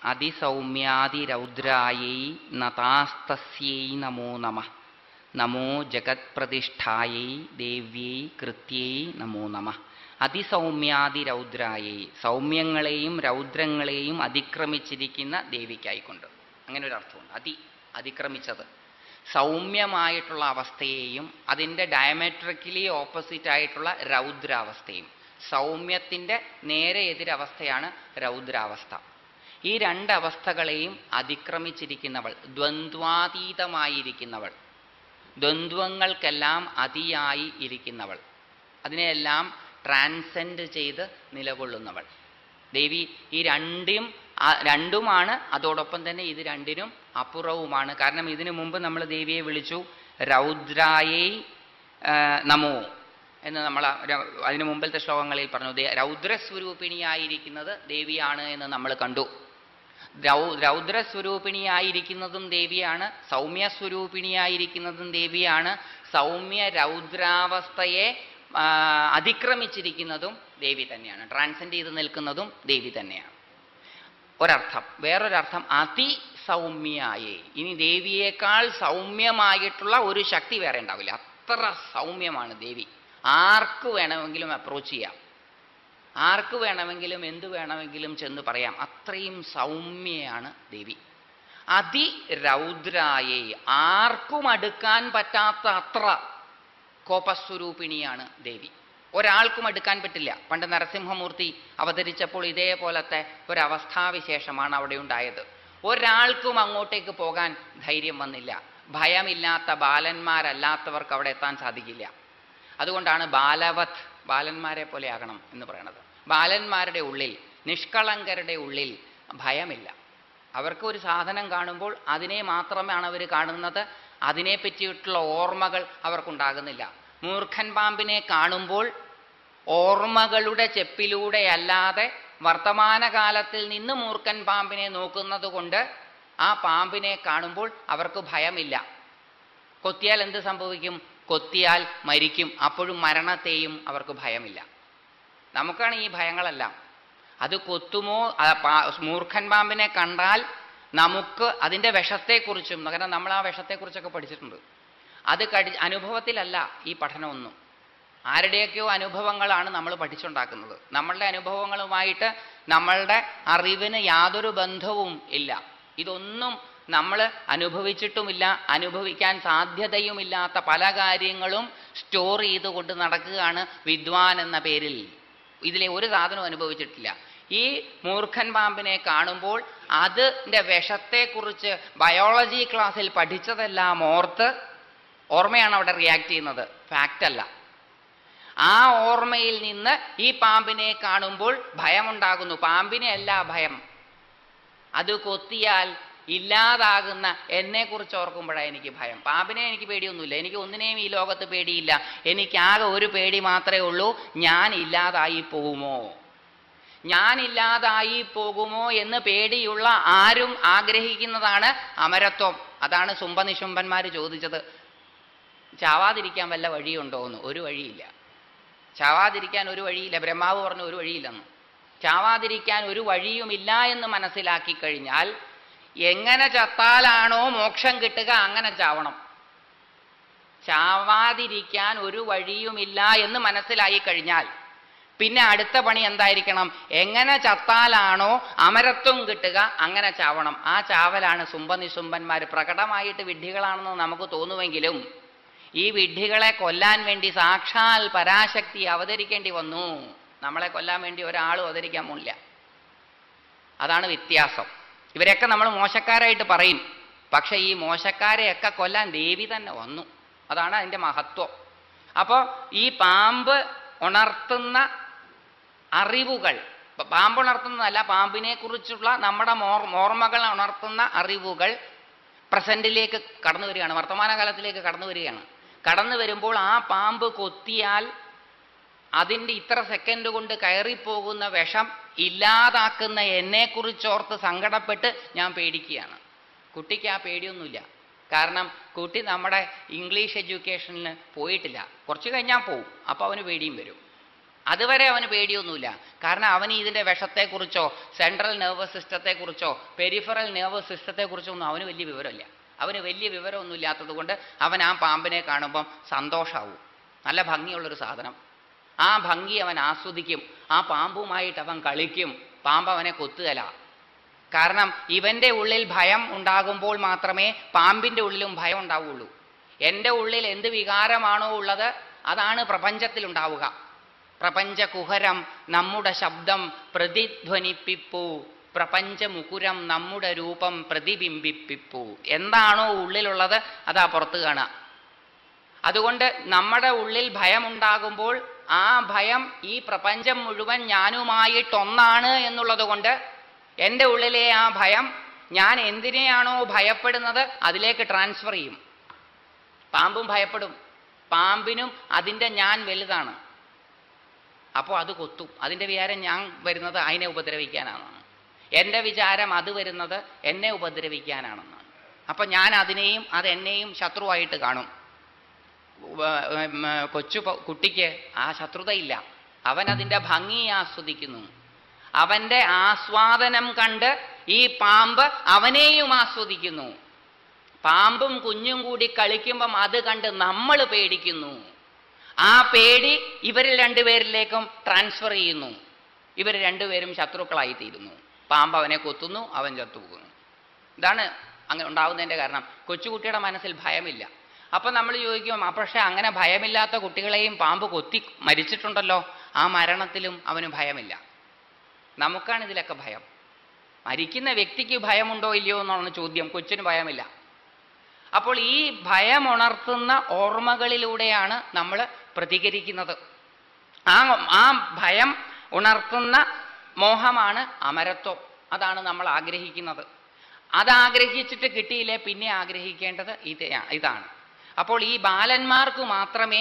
അതിസൗമ്യാതിരൗദ്രായൈ നതാസ്തസ്യൈ നമോ നമ നമോ ജഗത്പ്രതിഷ്ഠായൈ ദേവ്യൈ കൃത്യൈ നമോ നമ അതിസൗമ്യാതിരൗദ്രായൈ സൗമ്യങ്ങളെയും രൗദ്രങ്ങളെയും അതിക്രമിച്ചിരിക്കുന്ന ദേവിക്കായിക്കൊണ്ട് അങ്ങനെ ഒരു അർത്ഥമുണ്ട് അതി അതിക്രമിച്ചത് സൗമ്യമായിട്ടുള്ള അവസ്ഥയെയും അതിൻ്റെ ഡയമെട്രിക്കലി ഓപ്പോസിറ്റ് ആയിട്ടുള്ള രൗദ്രാവസ്ഥയും സൗമ്യത്തിൻ്റെ നേരെ എതിരവസ്ഥയാണ് രൗദ്രാവസ്ഥ ഈ രണ്ട് അവസ്ഥകളെയും അതിക്രമിച്ചിരിക്കുന്നവൾ ദ്വന്ദ്വാതീതമായിരിക്കുന്നവൾ ദ്വന്ദ്വങ്ങൾക്കെല്ലാം അതിയായി ഇരിക്കുന്നവൾ അതിനെയെല്ലാം ട്രാൻസെൻഡ് ചെയ്ത് നിലകൊള്ളുന്നവൾ ദേവി ഈ രണ്ടും ആ- രണ്ടുമാണ് അതോടൊപ്പം തന്നെ ഇത് രണ്ടിനും അപ്പുറവുമാണ് കാരണം ഇതിനു മുമ്പ് നമ്മൾ ദേവിയെ വിളിച്ചു രൗദ്രായൈ ആ, നമോ എന്ന് നമ്മൾ ആ ര- അതിനു മുമ്പിലത്തെ ശ്ലോകങ്ങളിൽ പറഞ്ഞു ദേ- രൗദ്രസ്വരൂപിണിയായിരിക്കുന്നത് ദേവിയാണ് എന്ന് നമ്മൾ കണ്ടു രൗ രൗദ്രസ്വരൂപിണിയായിരിക്കുന്നതും ദേവിയാണ് സൗമ്യസ്വരൂപിണിയായിരിക്കുന്നതും ദേവിയാണ് സൗമ്യ രൗദ്രാവസ്ഥയെ ആ, അതിക്രമിച്ചിരിക്കുന്നതും ദേവി തന്നെയാണ് ട്രാൻസെൻഡ് ചെയ്ത് നിൽക്കുന്നതും ദേവി തന്നെയാണ് ഒരർത്ഥം വേറൊരർത്ഥം അതിസൗമ്യായേ ഇനി ദേവിയേക്കാൾ സൗമ്യമായിട്ടുള്ള ഒരു ശക്തി വേറെ ഉണ്ടാവില്ല അത്ര സൗമ്യമാണ് ദേവി ആർക്ക് വേണമെങ്കിലും അപ്രോച്ച് ചെയ്യാം ആർക്ക് വേണമെങ്കിലും എന്തു വേണമെങ്കിലും ചെന്ന് പറയാം അത്രയും സൗമ്യയാണ് ദേവി അതിരൗദ്രായേ ആർക്കും അടുക്കാൻ പറ്റാത്ത അത്ര കോപസ്വരൂപിണിയാണ് ദേവി ഒരാൾക്കും അടുക്കാൻ പറ്റില്ല പണ്ട് നരസിംഹമൂർത്തി അവതരിച്ചപ്പോൾ ഇതേപോലത്തെ ഒരവസ്ഥാവിശേഷമാണ് അവിടെ ഉണ്ടായത് ഒരാൾക്കും അങ്ങോട്ടേക്ക് പോകാൻ ധൈര്യം വന്നില്ല ഭയമില്ലാത്ത ബാലന്മാരല്ലാത്തവർക്ക് അവിടെ എത്താൻ സാധിക്കില്ല അതുകൊണ്ടാണ് ബാലവത് ബാലന്മാരെ പോലെ ആകണം എന്ന് പറയണത് ബാലന്മാരുടെ ഉള്ളിൽ നിഷ്കളങ്കരുടെ ഉള്ളിൽ ഭയമില്ല അവർക്ക് ഒരു സാധനം കാണുമ്പോൾ അതിനെ മാത്രമാണ് അവർ കാണുന്നത് അതിനെ പറ്റിയിട്ടുള്ള ഓർമ്മകൾ അവർക്കുണ്ടാകുന്നില്ല മൂർഖൻ പാമ്പിനെ കാണുമ്പോൾ ഓർമ്മകളുടെ ചെപ്പിലൂടെ അല്ലാതെ വർത്തമാനകാലത്തിൽ നിന്ന് മൂർഖൻ പാമ്പിനെ നോക്കുന്നത് കൊണ്ട് ആ പാമ്പിനെ കാണുമ്പോൾ അവർക്ക് ഭയമില്ല കൊത്തിയാൽ എന്ത് സംഭവിക്കും കൊത്തിയാൽ മരിക്കും അപ്പോഴും മരണത്തെയും അവർക്ക് ഭയമില്ല നമുക്കാണ് ഈ ഭയങ്ങളെല്ലാം അത് കൊത്തുമോ ആ പാ- മൂർഖൻ പാമ്പിനെ കണ്ടാൽ നമുക്ക് അതിൻ്റെ വിഷത്തെക്കുറിച്ചും കാരണം നമ്മൾ ആ വിഷത്തെക്കുറിച്ചൊക്കെ പഠിച്ചിട്ടുണ്ട് അത് കടി അനുഭവത്തിലല്ല ഈ പഠനമൊന്നും ആരുടെയൊക്കെയോ അനുഭവങ്ങളാണ് നമ്മൾ പഠിച്ചുണ്ടാക്കുന്നത് നമ്മളുടെ അനുഭവങ്ങളുമായിട്ട് നമ്മളുടെ അറിവിന് യാതൊരു ബന്ധവും ഇല്ല ഇതൊന്നും നമ്മൾ അനുഭവിച്ചിട്ടുമില്ല അനുഭവിക്കാൻ സാധ്യതയുമില്ലാത്ത പല കാര്യങ്ങളും സ്റ്റോർ ചെയ്തുകൊണ്ട് നടക്കുകയാണ് വിദ്വാൻ എന്ന പേരിൽ ഇതിലെ ഒരു സാധനവും അനുഭവിച്ചിട്ടില്ല ഈ മൂർഖൻ പാമ്പിനെ കാണുമ്പോൾ അതിൻ്റെ വിഷത്തെക്കുറിച്ച് ബയോളജി ക്ലാസ്സിൽ പഠിച്ചതെല്ലാം ഓർത്ത് ഓർമ്മയാണ് അവിടെ റിയാക്ട് ചെയ്യുന്നത് ഫാക്റ്റ് അല്ല ആ ഓർമ്മയിൽ നിന്ന് ഈ പാമ്പിനെ കാണുമ്പോൾ ഭയമുണ്ടാകുന്നു പാമ്പിനെ അല്ല ഭയം അത് കൊത്തിയാൽ ഇല്ലാതാകുന്ന എന്നെക്കുറിച്ച് ഓർക്കുമ്പോഴാണ് എനിക്ക് ഭയം പാമ്പിനെ എനിക്ക് പേടിയൊന്നുമില്ല എനിക്ക് ഒന്നിനെയും ഈ ലോകത്ത് പേടിയില്ല എനിക്കാകെ ഒരു പേടി മാത്രമേ ഉള്ളൂ ഞാൻ ഇല്ലാതായി പോകുമോ ഞാൻ ഇല്ലാതായി പോകുമോ എന്ന് പേടിയുള്ള ആരും ആഗ്രഹിക്കുന്നതാണ് അമരത്വം അതാണ് സുംബനിശുംബന്മാർ ചോദിച്ചത് ചാവാതിരിക്കാൻ വല്ല വഴിയുണ്ടോ എന്ന് ഒരു വഴിയില്ല ചാവാതിരിക്കാൻ ഒരു വഴിയില്ല ബ്രഹ്മാവ് പറഞ്ഞു ഒരു വഴിയില്ലെന്ന് ചാവാതിരിക്കാൻ ഒരു വഴിയുമില്ല എന്ന് മനസ്സിലാക്കി കഴിഞ്ഞാൽ എങ്ങനെ ചത്താലാണോ മോക്ഷം കിട്ടുക അങ്ങനെ ചാവണം ചാവാതിരിക്കാൻ ഒരു വഴിയുമില്ല എന്ന് മനസ്സിലായി കഴിഞ്ഞാൽ പിന്നെ അടുത്ത പണി എന്തായിരിക്കണം എങ്ങനെ ചത്താലാണോ അമരത്വം കിട്ടുക അങ്ങനെ ചാവണം ആ ചാവലാണ് സുംബനിശുംബന്മാർ പ്രകടമായിട്ട് വിഡ്ഢികളാണെന്ന് നമുക്ക് തോന്നുമെങ്കിലും ഈ വിഡ്ഢികളെ കൊല്ലാൻ വേണ്ടി സാക്ഷാൽ പരാശക്തി അവതരിക്കേണ്ടി വന്നു നമ്മളെ കൊല്ലാൻ വേണ്ടി ഒരാളും അവതരിക്കാൻ പോണില്ല അതാണ് വ്യത്യാസം ഇവരെയൊക്കെ നമ്മൾ മോശക്കാരായിട്ട് പറയും പക്ഷെ ഈ മോശക്കാരെയൊക്കെ കൊല്ലാൻ ദേവി തന്നെ വന്നു അതാണ് അതിൻ്റെ മഹത്വം അപ്പോൾ ഈ പാമ്പ് ഉണർത്തുന്ന അറിവുകൾ പ- പാമ്പ് ഉണർത്തുന്നതല്ല പാമ്പിനെ കുറിച്ചുള്ള നമ്മുടെ മോർ ഓർമ്മകൾ ഉണർത്തുന്ന അറിവുകൾ പ്രസന്റിലേക്ക് കടന്നു വരികയാണ് വർത്തമാനകാലത്തിലേക്ക് കടന്നു വരികയാണ് കടന്നു വരുമ്പോൾ ആ പാമ്പ് കൊത്തിയാൽ അതിൻ്റെ ഇത്ര സെക്കൻഡ് കൊണ്ട് കയറിപ്പോകുന്ന വിഷം ഇല്ലാതാക്കുന്ന എന്നെക്കുറിച്ചോർത്ത് സങ്കടപ്പെട്ട് ഞാൻ പേടിക്കുകയാണ് കുട്ടിക്ക് ആ പേടിയൊന്നുമില്ല കാരണം കുട്ടി നമ്മുടെ ഇംഗ്ലീഷ് എഡ്യൂക്കേഷനിൽ പോയിട്ടില്ല കുറച്ച് കഴിഞ്ഞാൽ പോവും അപ്പോൾ അവന് പേടിയും വരും അതുവരെ അവന് പേടിയൊന്നുമില്ല കാരണം അവന് ഇതിൻ്റെ വിഷത്തെക്കുറിച്ചോ സെൻട്രൽ നെർവസ് സിസ്റ്റത്തെക്കുറിച്ചോ പെരിഫറൽ നെർവസ് സിസ്റ്റത്തെക്കുറിച്ചോ ഒന്നും അവന് വലിയ വിവരമില്ല അവന് വലിയ വിവരമൊന്നും ഇല്ലാത്തത് കൊണ്ട് അവൻ ആ പാമ്പിനെ കാണുമ്പം സന്തോഷമാവും നല്ല ഭംഗിയുള്ളൊരു സാധനം ആ ഭംഗി അവൻ ആസ്വദിക്കും ആ പാമ്പുമായിട്ട് അവൻ കളിക്കും പാമ്പ് അവനെ കൊത്തുകല കാരണം ഇവന്റെ ഉള്ളിൽ ഭയം ഉണ്ടാകുമ്പോൾ മാത്രമേ പാമ്പിന്റെ ഉള്ളിലും ഭയം ഉണ്ടാവുള്ളൂ എൻ്റെ ഉള്ളിൽ എന്ത് വികാരമാണോ ഉള്ളത് അതാണ് പ്രപഞ്ചത്തിൽ ഉണ്ടാവുക പ്രപഞ്ചകുഹരം നമ്മുടെ ശബ്ദം പ്രതിധ്വനിപ്പിപ്പൂ പ്രപഞ്ചമുകുരം നമ്മുടെ രൂപം പ്രതിബിംബിപ്പിപ്പൂ എന്താണോ ഉള്ളിലുള്ളത് അതാ പുറത്ത് കാണുക അതുകൊണ്ട് നമ്മുടെ ഉള്ളിൽ ഭയമുണ്ടാകുമ്പോൾ ആ ഭയം ഈ പ്രപഞ്ചം മുഴുവൻ ഞാനുമായിട്ടൊന്നാണ് എന്നുള്ളത് കൊണ്ട് എൻ്റെ ഉള്ളിലെ ആ ഭയം ഞാൻ എന്തിനെയാണോ ഭയപ്പെടുന്നത് അതിലേക്ക് ട്രാൻസ്ഫർ ചെയ്യും പാമ്പും ഭയപ്പെടും പാമ്പിനും അതിൻ്റെ ഞാൻ വലുതാണ് അപ്പോൾ അത് കൊത്തും അതിൻ്റെ വിചാരം ഞാൻ വരുന്നത് അതിനെ ഉപദ്രവിക്കാനാണെന്നാണ് എൻ്റെ വിചാരം അത് വരുന്നത് എന്നെ ഉപദ്രവിക്കാനാണെന്നാണ് അപ്പം ഞാൻ അതിനെയും അത് എന്നെയും ശത്രുവായിട്ട് കാണും വ- ഉം, കൊച്ചു പ- കുട്ടിക്ക് ആ ശത്രുതയില്ല അവൻ അതിൻ്റെ ഭംഗി ആസ്വദിക്കുന്നു അവൻ്റെ ആസ്വാദനം കണ്ട് ഈ പാമ്പ് അവനെയും ആസ്വദിക്കുന്നു പാമ്പും കുഞ്ഞും കൂടി കളിക്കുമ്പം അത് കണ്ട് നമ്മൾ പേടിക്കുന്നു ആ പേടി ഇവരിൽ രണ്ടുപേരിലേക്കും ട്രാൻസ്ഫർ ചെയ്യുന്നു ഇവർ രണ്ടുപേരും ശത്രുക്കളായി തീരുന്നു പാമ്പ് അവനെ കൊത്തുന്നു അവൻ ചത്തുപോകുന്നു ഇതാണ് അങ്ങനെ ഉണ്ടാവുന്നതിൻ്റെ കാരണം കൊച്ചുകുട്ടിയുടെ മനസ്സിൽ ഭയമില്ല അപ്പം നമ്മൾ ചോദിക്കും "ആ, പക്ഷേ അങ്ങനെ ഭയമില്ലാത്ത കുട്ടികളെയും പാമ്പ് കൊത്തി മരിച്ചിട്ടുണ്ടല്ലോ ആ മരണത്തിലും അവന് ഭയമില്ല നമുക്കാണ് ഇതിലൊക്കെ ഭയം മരിക്കുന്ന വ്യക്തിക്ക് ഭയമുണ്ടോ ഇല്ലയോ എന്നാണ് ചോദ്യം കൊച്ചിന് ഭയമില്ല അപ്പോൾ ഈ ഭയമുണർത്തുന്ന ഓർമ്മകളിലൂടെയാണ് നമ്മൾ പ്രതികരിക്കുന്നത് ആ ആ ഭയം ഉണർത്തുന്ന മോഹമാണ് അമരത്വം അതാണ് നമ്മൾ ആഗ്രഹിക്കുന്നത് അത് ആഗ്രഹിച്ചിട്ട് കിട്ടിയില്ലേ പിന്നെ ആഗ്രഹിക്കേണ്ടത് ഇത് ഇതാണ് അപ്പോൾ ഈ ബാലന്മാർക്ക് മാത്രമേ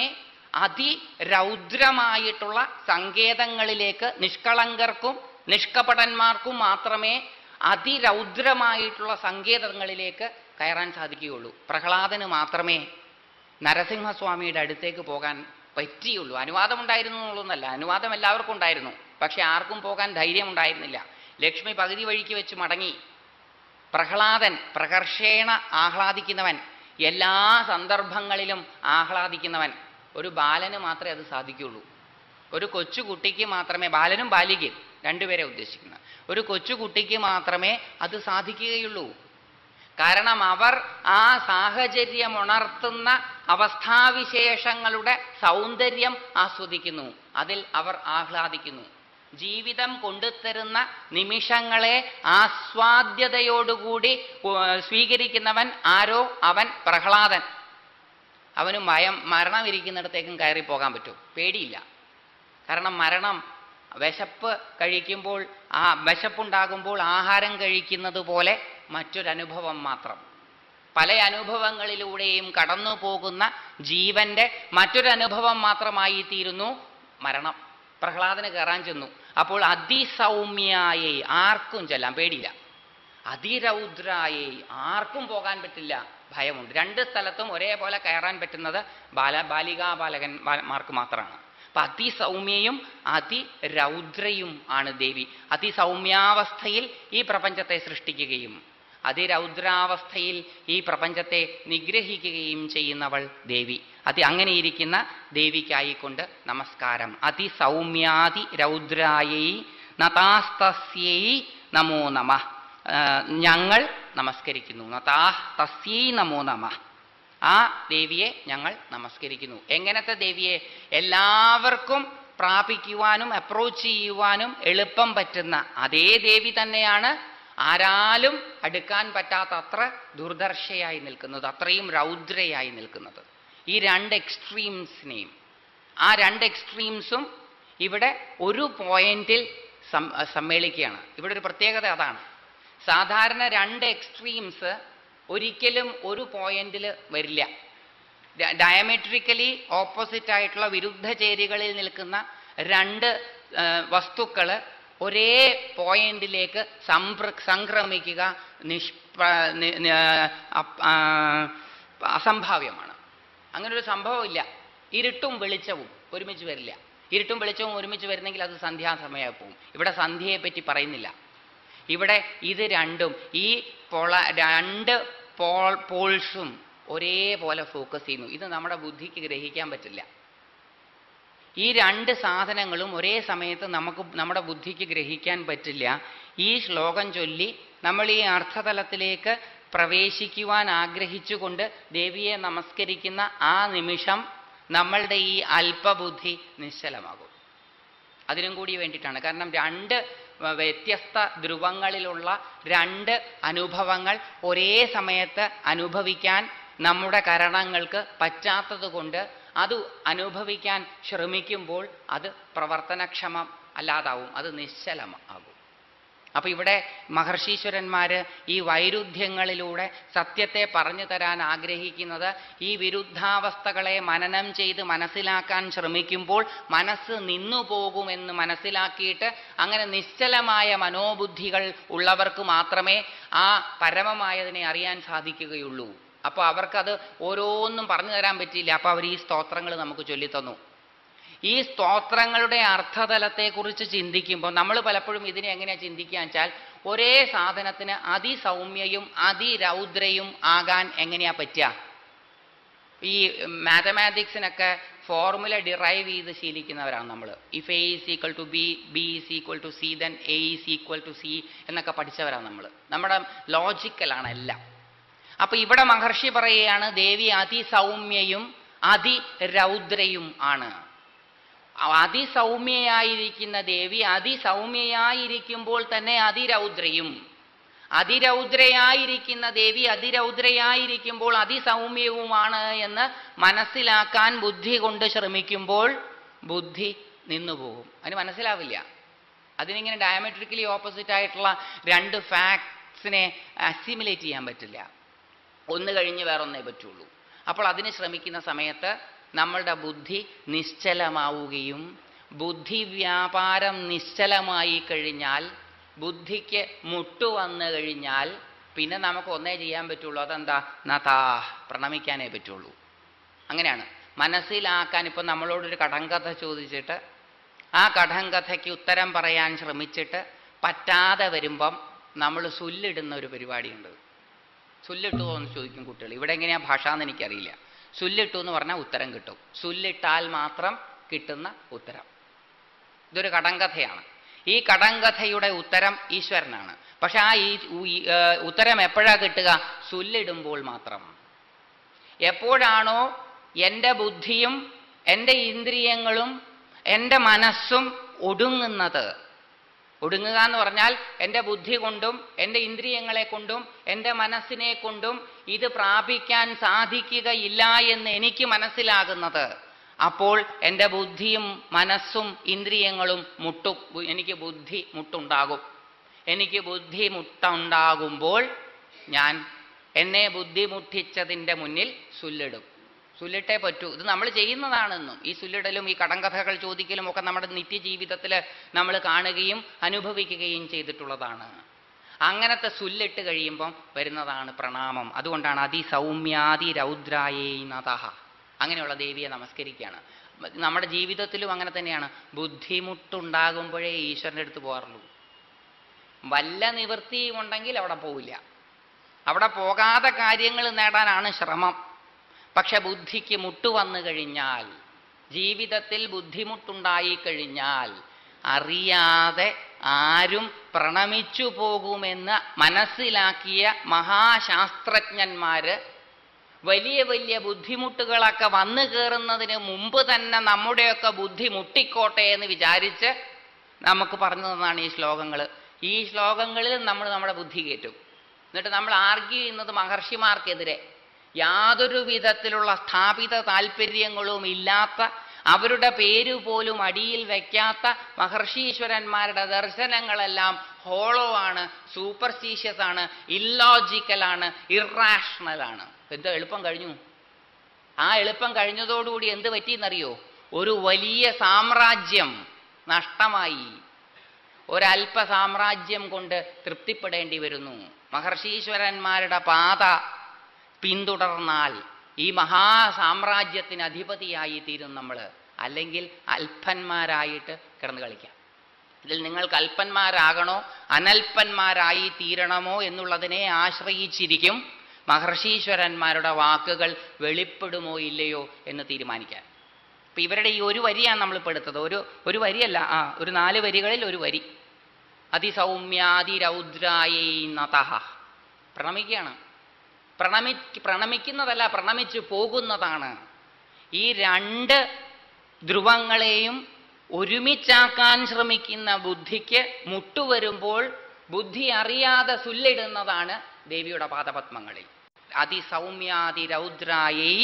അതിരൗദ്രമായിട്ടുള്ള സങ്കേതങ്ങളിലേക്ക് നിഷ്കളങ്കർക്കും നിഷ്കപടന്മാർക്കും മാത്രമേ അതിരൗദ്രമായിട്ടുള്ള സങ്കേതങ്ങളിലേക്ക് കയറാൻ സാധിക്കുകയുള്ളൂ പ്രഹ്ലാദന് മാത്രമേ നരസിംഹസ്വാമിയുടെ അടുത്തേക്ക് പോകാൻ പറ്റിയുള്ളൂ അനുവാദം ഉണ്ടായിരുന്നു എന്നുള്ളതൊന്നല്ല അനുവാദം എല്ലാവർക്കും ഉണ്ടായിരുന്നു പക്ഷെ ആർക്കും പോകാൻ ധൈര്യം ഉണ്ടായിരുന്നില്ല ലക്ഷ്മി പകുതി വഴിക്ക് വെച്ച് മടങ്ങി പ്രഹ്ലാദൻ പ്രകർഷേണ ആഹ്ലാദിക്കുന്നവൻ എല്ലാ സന്ദർഭങ്ങളിലും ആഹ്ലാദിക്കുന്നവൻ ഒരു ബാലന് മാത്രമേ അത് സാധിക്കുകയുള്ളൂ ഒരു കൊച്ചു കുട്ടിക്ക് മാത്രമേ ബാലനും ബാലികയും രണ്ടുപേരെ ഉദ്ദേശിക്കുന്നത് ഒരു കൊച്ചു കുട്ടിക്ക് മാത്രമേ അത് സാധിക്കുകയുള്ളൂ കാരണം അവർ ആ സാഹചര്യം ഉണർത്തുന്ന അവസ്ഥാവിശേഷങ്ങളുടെ സൗന്ദര്യം ആസ്വദിക്കുന്നു അതിൽ അവർ ആഹ്ലാദിക്കുന്നു ജീവിതം കൊണ്ടുതരുന്ന നിമിഷങ്ങളെ ആസ്വാദ്യതയോടുകൂടി ഉ- സ്വീകരിക്കുന്നവൻ ആരോ അവൻ പ്രഹ്ലാദൻ അവന് ഭയം മരണം ഇരിക്കുന്നിടത്തേക്കും കയറി പോകാൻ പറ്റും പേടിയില്ല കാരണം മരണം വിശപ്പ് കഴിക്കുമ്പോൾ ആ വിശപ്പുണ്ടാകുമ്പോൾ ആഹാരം കഴിക്കുന്നത് പോലെ മറ്റൊരനുഭവം മാത്രം പല അനുഭവങ്ങളിലൂടെയും കടന്നു പോകുന്ന ജീവന്റെ മറ്റൊരനുഭവം മാത്രമായി തീരുന്നു മരണം പ്രഹ്ലാദന് കയറാൻ ചെന്നു അപ്പോൾ അതിസൗമ്യായേ ആർക്കും ചെല്ലാൻ പേടിയില്ല അതിരൗദ്രായേ ആർക്കും പോകാൻ പറ്റില്ല ഭയമുണ്ട് രണ്ട് സ്ഥലത്തും ഒരേപോലെ കയറാൻ പറ്റുന്നത് ബാല ബാലികാ ബാലകന്മാർക്ക് മാത്രമാണ് അപ്പൊ അതിസൗമ്യയും അതിരൗദ്രയും ആണ് ദേവി അതിസൗമ്യാവസ്ഥയിൽ ഈ പ്രപഞ്ചത്തെ സൃഷ്ടിക്കുകയും അതിരൗദ്രാവസ്ഥയിൽ ഈ പ്രപഞ്ചത്തെ നിഗ്രഹിക്കുകയും ചെയ്യുന്നവൾ ദേവി അതി അങ്ങനെയിരിക്കുന്ന ദേവിക്കായിക്കൊണ്ട് നമസ്കാരം അതിസൗമ്യാതി രൗദ്രായൈ നതാസ്തസ്യൈ നമോ നമ ഞങ്ങൾ നമസ്കരിക്കുന്നു നതാ തസ്യൈ നമോ നമ ആ ദേവിയെ ഞങ്ങൾ നമസ്കരിക്കുന്നു എങ്ങനത്തെ ദേവിയെ എല്ലാവർക്കും പ്രാപിക്കുവാനും അപ്രോച്ച് ചെയ്യുവാനും എളുപ്പം പറ്റുന്ന അതേ ദേവി തന്നെയാണ് ആരാലും അടുക്കാൻ പറ്റാത്ത അത്ര ദുർദർശയായി നിൽക്കുന്നത് അത്രയും രൗദ്രയായി നിൽക്കുന്നത് ഈ രണ്ട് എക്സ്ട്രീംസിനെയും ആ രണ്ട് എക്സ്ട്രീംസും ഇവിടെ ഒരു പോയിന്റിൽ സം- സമ്മേളിക്കുകയാണ് ഇവിടെ ഒരു പ്രത്യേകത അതാണ് സാധാരണ രണ്ട് എക്സ്ട്രീംസ് ഒരിക്കലും ഒരു പോയിന്റിൽ വരില്ല ഡയമെട്രിക്കലി ഓപ്പോസിറ്റ് ആയിട്ടുള്ള വിരുദ്ധ ചേരികളിൽ നിൽക്കുന്ന രണ്ട് വസ്തുക്കൾ ഒരേ പോയിന്റിലേക്ക് സംപ്ര സംക്രമിക്കുക നിഷ്പ നി- നി- അപ്- ആ, അസംഭാവ്യമാണ് അങ്ങനെ ഒരു സംഭവമില്ല ഇരുട്ടും വെളിച്ചവും ഒരുമിച്ച് വരില്ല ഇരുട്ടും വെളിച്ചവും ഒരുമിച്ച് വരുന്നെങ്കിൽ അത് സന്ധ്യാസമയമായി പോവും ഇവിടെ സന്ധ്യയെ പറ്റി പറയുന്നില്ല ഇവിടെ ഇത് രണ്ടും ഈ പൊള രണ്ട് പോൾ പോൾസും ഒരേപോലെ ഫോക്കസ് ചെയ്യുന്നു ഇത് നമ്മുടെ ബുദ്ധിക്ക് ഗ്രഹിക്കാൻ പറ്റില്ല ഈ രണ്ട് സാധനങ്ങളും ഒരേ സമയത്ത് നമുക്ക് നമ്മുടെ ബുദ്ധിക്ക് ഗ്രഹിക്കാൻ പറ്റില്ല ഈ ശ്ലോകം ചൊല്ലി നമ്മൾ ഈ അർത്ഥതലത്തിലേക്ക് പ്രവേശിക്കുവാൻ ആഗ്രഹിച്ചുകൊണ്ട് ദേവിയെ നമസ്കരിക്കുന്ന ആ നിമിഷം നമ്മളുടെ ഈ അല്പബുദ്ധി നിശ്ചലമാകും അതിനും കൂടി വേണ്ടിയിട്ടാണ് കാരണം രണ്ട് വ- വ്യത്യസ്ത ധ്രുവങ്ങളിലുള്ള രണ്ട് അനുഭവങ്ങൾ ഒരേ സമയത്ത് അനുഭവിക്കാൻ നമ്മുടെ കരണങ്ങൾക്ക് പറ്റാത്തത് കൊണ്ട് അത് അനുഭവിക്കാൻ ശ്രമിക്കുമ്പോൾ അത് പ്രവർത്തനക്ഷമം അല്ലാതാവും അത് നിശ്ചലമാകും അപ്പൊ ഇവിടെ മഹർഷീശ്വരന്മാര് ഈ വൈരുദ്ധ്യങ്ങളിലൂടെ സത്യത്തെ പറഞ്ഞു തരാൻ ആഗ്രഹിക്കുന്നത് ഈ വിരുദ്ധാവസ്ഥകളെ മനനം ചെയ്ത് മനസ്സിലാക്കാൻ ശ്രമിക്കുമ്പോൾ മനസ്സ് നിന്നു പോകുമെന്ന് മനസ്സിലാക്കിയിട്ട് അങ്ങനെ നിശ്ചലമായ മനോബുദ്ധികൾ ഉള്ളവർക്ക് മാത്രമേ ആ പരമമായതിനെ അറിയാൻ സാധിക്കുകയുള്ളൂ അപ്പോൾ അവർക്കത് ഓരോന്നും പറഞ്ഞു തരാൻ പറ്റിയില്ല അപ്പോൾ അവർ ഈ സ്തോത്രങ്ങൾ നമുക്ക് ചൊല്ലിത്തന്നു ഈ സ്തോത്രങ്ങളുടെ അർത്ഥതലത്തെക്കുറിച്ച് ചിന്തിക്കുമ്പോൾ നമ്മൾ പലപ്പോഴും ഇതിനെ എങ്ങനെയാ ചിന്തിക്കുക വെച്ചാൽ ഒരേ സാധനത്തിന് അതിസൗമ്യയും അതിരൗദ്രയും ആകാൻ എങ്ങനെയാ പറ്റുക ഈ മാത്തമാറ്റിക്സിനൊക്കെ ഫോർമുല ഡിറൈവ് ചെയ്ത് ശീലിക്കുന്നവരാണ് നമ്മൾ if A is equal to B B is equal to C then A is equal to C എന്നൊക്കെ പഠിച്ചവരാണ് നമ്മൾ നമ്മുടെ ലോജിക്കലാണ് എല്ലാം അപ്പൊ ഇവിടെ മഹർഷി പറയുകയാണ് ദേവി അതിസൗമ്യയും അതിരൗദ്രയും ആണ് അതിസൗമ്യയായിരിക്കുന്ന ദേവി അതിസൗമ്യയായിരിക്കുമ്പോൾ തന്നെ അതിരൗദ്രയും അതിരൗദ്രയായിരിക്കുന്ന ദേവി അതിരൗദ്രയായിരിക്കുമ്പോൾ അതിസൗമ്യവുമാണ് എന്ന് മനസ്സിലാക്കാൻ ബുദ്ധി കൊണ്ട് ശ്രമിക്കുമ്പോൾ ബുദ്ധി നിന്നുപോകും അതിന് മനസ്സിലാവില്ല അതിനിങ്ങനെ ഡയമെട്രിക്കലി ഓപ്പോസിറ്റ് ആയിട്ടുള്ള രണ്ട് ഫാക്ട്സിനെ അസിമുലേറ്റ് ചെയ്യാൻ പറ്റില്ല ഒന്ന് കഴിഞ്ഞ് വേറൊന്നേ പറ്റുള്ളൂ അപ്പോൾ അതിന് ശ്രമിക്കുന്ന സമയത്ത് നമ്മളുടെ ബുദ്ധി നിശ്ചലമാവുകയും ബുദ്ധി വ്യാപാരം നിശ്ചലമായി കഴിഞ്ഞാൽ ബുദ്ധിക്ക് മുട്ടു വന്നു കഴിഞ്ഞാൽ പിന്നെ നമുക്ക് ഒന്നേ ചെയ്യാൻ പറ്റുള്ളൂ അതെന്താ നതാ പ്രണമിക്കാനേ പറ്റുള്ളൂ അങ്ങനെയാണ് മനസ്സിലാക്കാൻ ഇപ്പം നമ്മളോടൊരു കടങ്കഥ ചോദിച്ചിട്ട് ആ കടങ്കഥയ്ക്ക് ഉത്തരം പറയാൻ ശ്രമിച്ചിട്ട് പറ്റാതെ വരുമ്പം നമ്മൾ സുല്ലിടുന്ന ഒരു പരിപാടിയുണ്ട് സുല്ലിട്ടുവോ എന്ന് ചോദിക്കും കുട്ടികൾ ഇവിടെ എങ്ങനെയാ ഭാഷ എന്ന് എനിക്കറിയില്ല സുല്ലിട്ടു എന്ന് പറഞ്ഞാൽ ഉത്തരം കിട്ടും സുല്ലിട്ടാൽ മാത്രം കിട്ടുന്ന ഉത്തരം ഇതൊരു കടങ്കഥയാണ് ഈ കടങ്കഥയുടെ ഉത്തരം ഈശ്വരനാണ് പക്ഷെ ആ ഈ ഉ- ഈ, ഏർ, ഉത്തരം എപ്പോഴാ കിട്ടുക സുല്ലിടുമ്പോൾ മാത്രം എപ്പോഴാണോ എൻ്റെ ബുദ്ധിയും എൻ്റെ ഇന്ദ്രിയങ്ങളും എൻ്റെ മനസ്സും ഒടുങ്ങുന്നത് ഒടുങ്ങുക എന്ന് പറഞ്ഞാൽ എൻ്റെ ബുദ്ധി കൊണ്ടും എൻ്റെ ഇന്ദ്രിയങ്ങളെ കൊണ്ടും എൻ്റെ മനസ്സിനെ കൊണ്ടും ഇത് പ്രാപിക്കാൻ സാധിക്കുകയില്ല എന്ന് എനിക്ക് മനസ്സിലാകുന്നത് അപ്പോൾ എൻ്റെ ബുദ്ധിയും മനസ്സും ഇന്ദ്രിയങ്ങളും മുട്ടും എനിക്ക് ബുദ്ധി മുട്ടുണ്ടാകും എനിക്ക് ബുദ്ധി മുട്ടുണ്ടാകുമ്പോൾ ഞാൻ എന്നെ ബുദ്ധിമുട്ടിച്ചതിൻ്റെ മുന്നിൽ സുല്ലിടും സുല്ലിട്ടേ പറ്റൂ ഇത് നമ്മൾ ചെയ്യുന്നതാണെന്നും ഈ സുല്ലിടലും ഈ കടങ്കഥകൾ ചോദിക്കലും ഒക്കെ നമ്മുടെ നിത്യജീവിതത്തിൽ നമ്മൾ കാണുകയും അനുഭവിക്കുകയും ചെയ്തിട്ടുള്ളതാണ് അങ്ങനത്തെ സുല്ലിട്ട് കഴിയുമ്പം വരുന്നതാണ് പ്രണാമം അതുകൊണ്ടാണ് അതിസൗമ്യാതി രൗദ്രായേ നതഹ അങ്ങനെയുള്ള ദേവിയെ നമസ്കരിക്കുകയാണ് നമ്മുടെ ജീവിതത്തിലും അങ്ങനെ തന്നെയാണ് ബുദ്ധിമുട്ടുണ്ടാകുമ്പോഴേ ഈശ്വരൻ്റെ അടുത്ത് പോകാറുള്ളൂ വല്ല നിവൃത്തിയും ഉണ്ടെങ്കിൽ അവിടെ പോവില്ല അവിടെ പോകാതെ കാര്യങ്ങൾ നേടാനാണ് ശ്രമം പക്ഷെ ബുദ്ധിക്ക് മുട്ടുവന്നു കഴിഞ്ഞാൽ ജീവിതത്തിൽ ബുദ്ധിമുട്ടുണ്ടായി കഴിഞ്ഞാൽ അറിയാതെ ആരും പ്രണമിച്ചു പോകുമെന്ന് മനസ്സിലാക്കിയ മഹാശാസ്ത്രജ്ഞന്മാര് വലിയ വലിയ ബുദ്ധിമുട്ടുകളൊക്കെ വന്നു കയറുന്നതിന് മുമ്പ് തന്നെ നമ്മുടെയൊക്കെ ബുദ്ധി മുട്ടിക്കോട്ടെ എന്ന് വിചാരിച്ച് നമുക്ക് പറഞ്ഞു തന്നതാണ് ഈ ശ്ലോകങ്ങൾ ഈ ശ്ലോകങ്ങളിൽ നമ്മൾ നമ്മുടെ ബുദ്ധി കയറ്റും എന്നിട്ട് നമ്മൾ ആർഗ്യൂ ചെയ്യുന്നത് മഹർഷിമാർക്കെതിരെ യാതൊരു വിധത്തിലുള്ള സ്ഥാപിത താല്പര്യങ്ങളും ഇല്ലാത്ത അവരുടെ പേര് പോലും അടിയിൽ വയ്ക്കാത്ത മഹർഷീശ്വരന്മാരുടെ ദർശനങ്ങളെല്ലാം ഹോളോ ആണ് സൂപ്പർസ്റ്റീഷ്യസ് ആണ് ഇല്ലോജിക്കലാണ് ഇറാഷണലാണ് എന്താ എളുപ്പം കഴിഞ്ഞു ആ എളുപ്പം കഴിഞ്ഞതോടുകൂടി എന്ത് പറ്റിയെന്നറിയോ ഒരു വലിയ സാമ്രാജ്യം നഷ്ടമായി ഒരല്പ സാമ്രാജ്യം കൊണ്ട് തൃപ്തിപ്പെടേണ്ടി വരുന്നു മഹർഷീശ്വരന്മാരുടെ പാത പിന്തുടർന്നാൽ ഈ മഹാസാമ്രാജ്യത്തിന് അധിപതിയായി തീരും നമ്മൾ അല്ലെങ്കിൽ അല്പന്മാരായിട്ട് കിടന്ന് കളിക്കാം ഇതിൽ നിങ്ങൾക്ക് അല്പന്മാരാകണോ അനൽപന്മാരായി തീരണമോ എന്നുള്ളതിനെ ആശ്രയിച്ചിരിക്കും മഹർഷീശ്വരന്മാരുടെ വാക്കുകൾ വെളിപ്പെടുമോ ഇല്ലയോ എന്ന് തീരുമാനിക്കാൻ ഇപ്പം ഇവരുടെ ഈ ഒരു വരിയാണ് നമ്മളിപ്പോൾ എടുത്തത് ഒരു ഒരു വരിയല്ല ആ ഒരു നാല് വരികളിൽ ഒരു വരി അതിസൗമ്യാതിരൗദ്രായൈ നതഃ പ്രണമിക്കുകയാണ് പ്രണമി പ്രണമിക്കുന്നതല്ല പ്രണമിച്ചു പോകുന്നതാണ് ഈ രണ്ട് ധ്രുവങ്ങളെയും ഒരുമിച്ചാക്കാൻ ശ്രമിക്കുന്ന ബുദ്ധിക്ക് മുട്ടുവരുമ്പോൾ ബുദ്ധി അറിയാതെ സുല്ലിടുന്നതാണ് ദേവിയുടെ പാദപത്മങ്ങളിൽ അതിസൗമ്യാതിരൗദ്രായൈ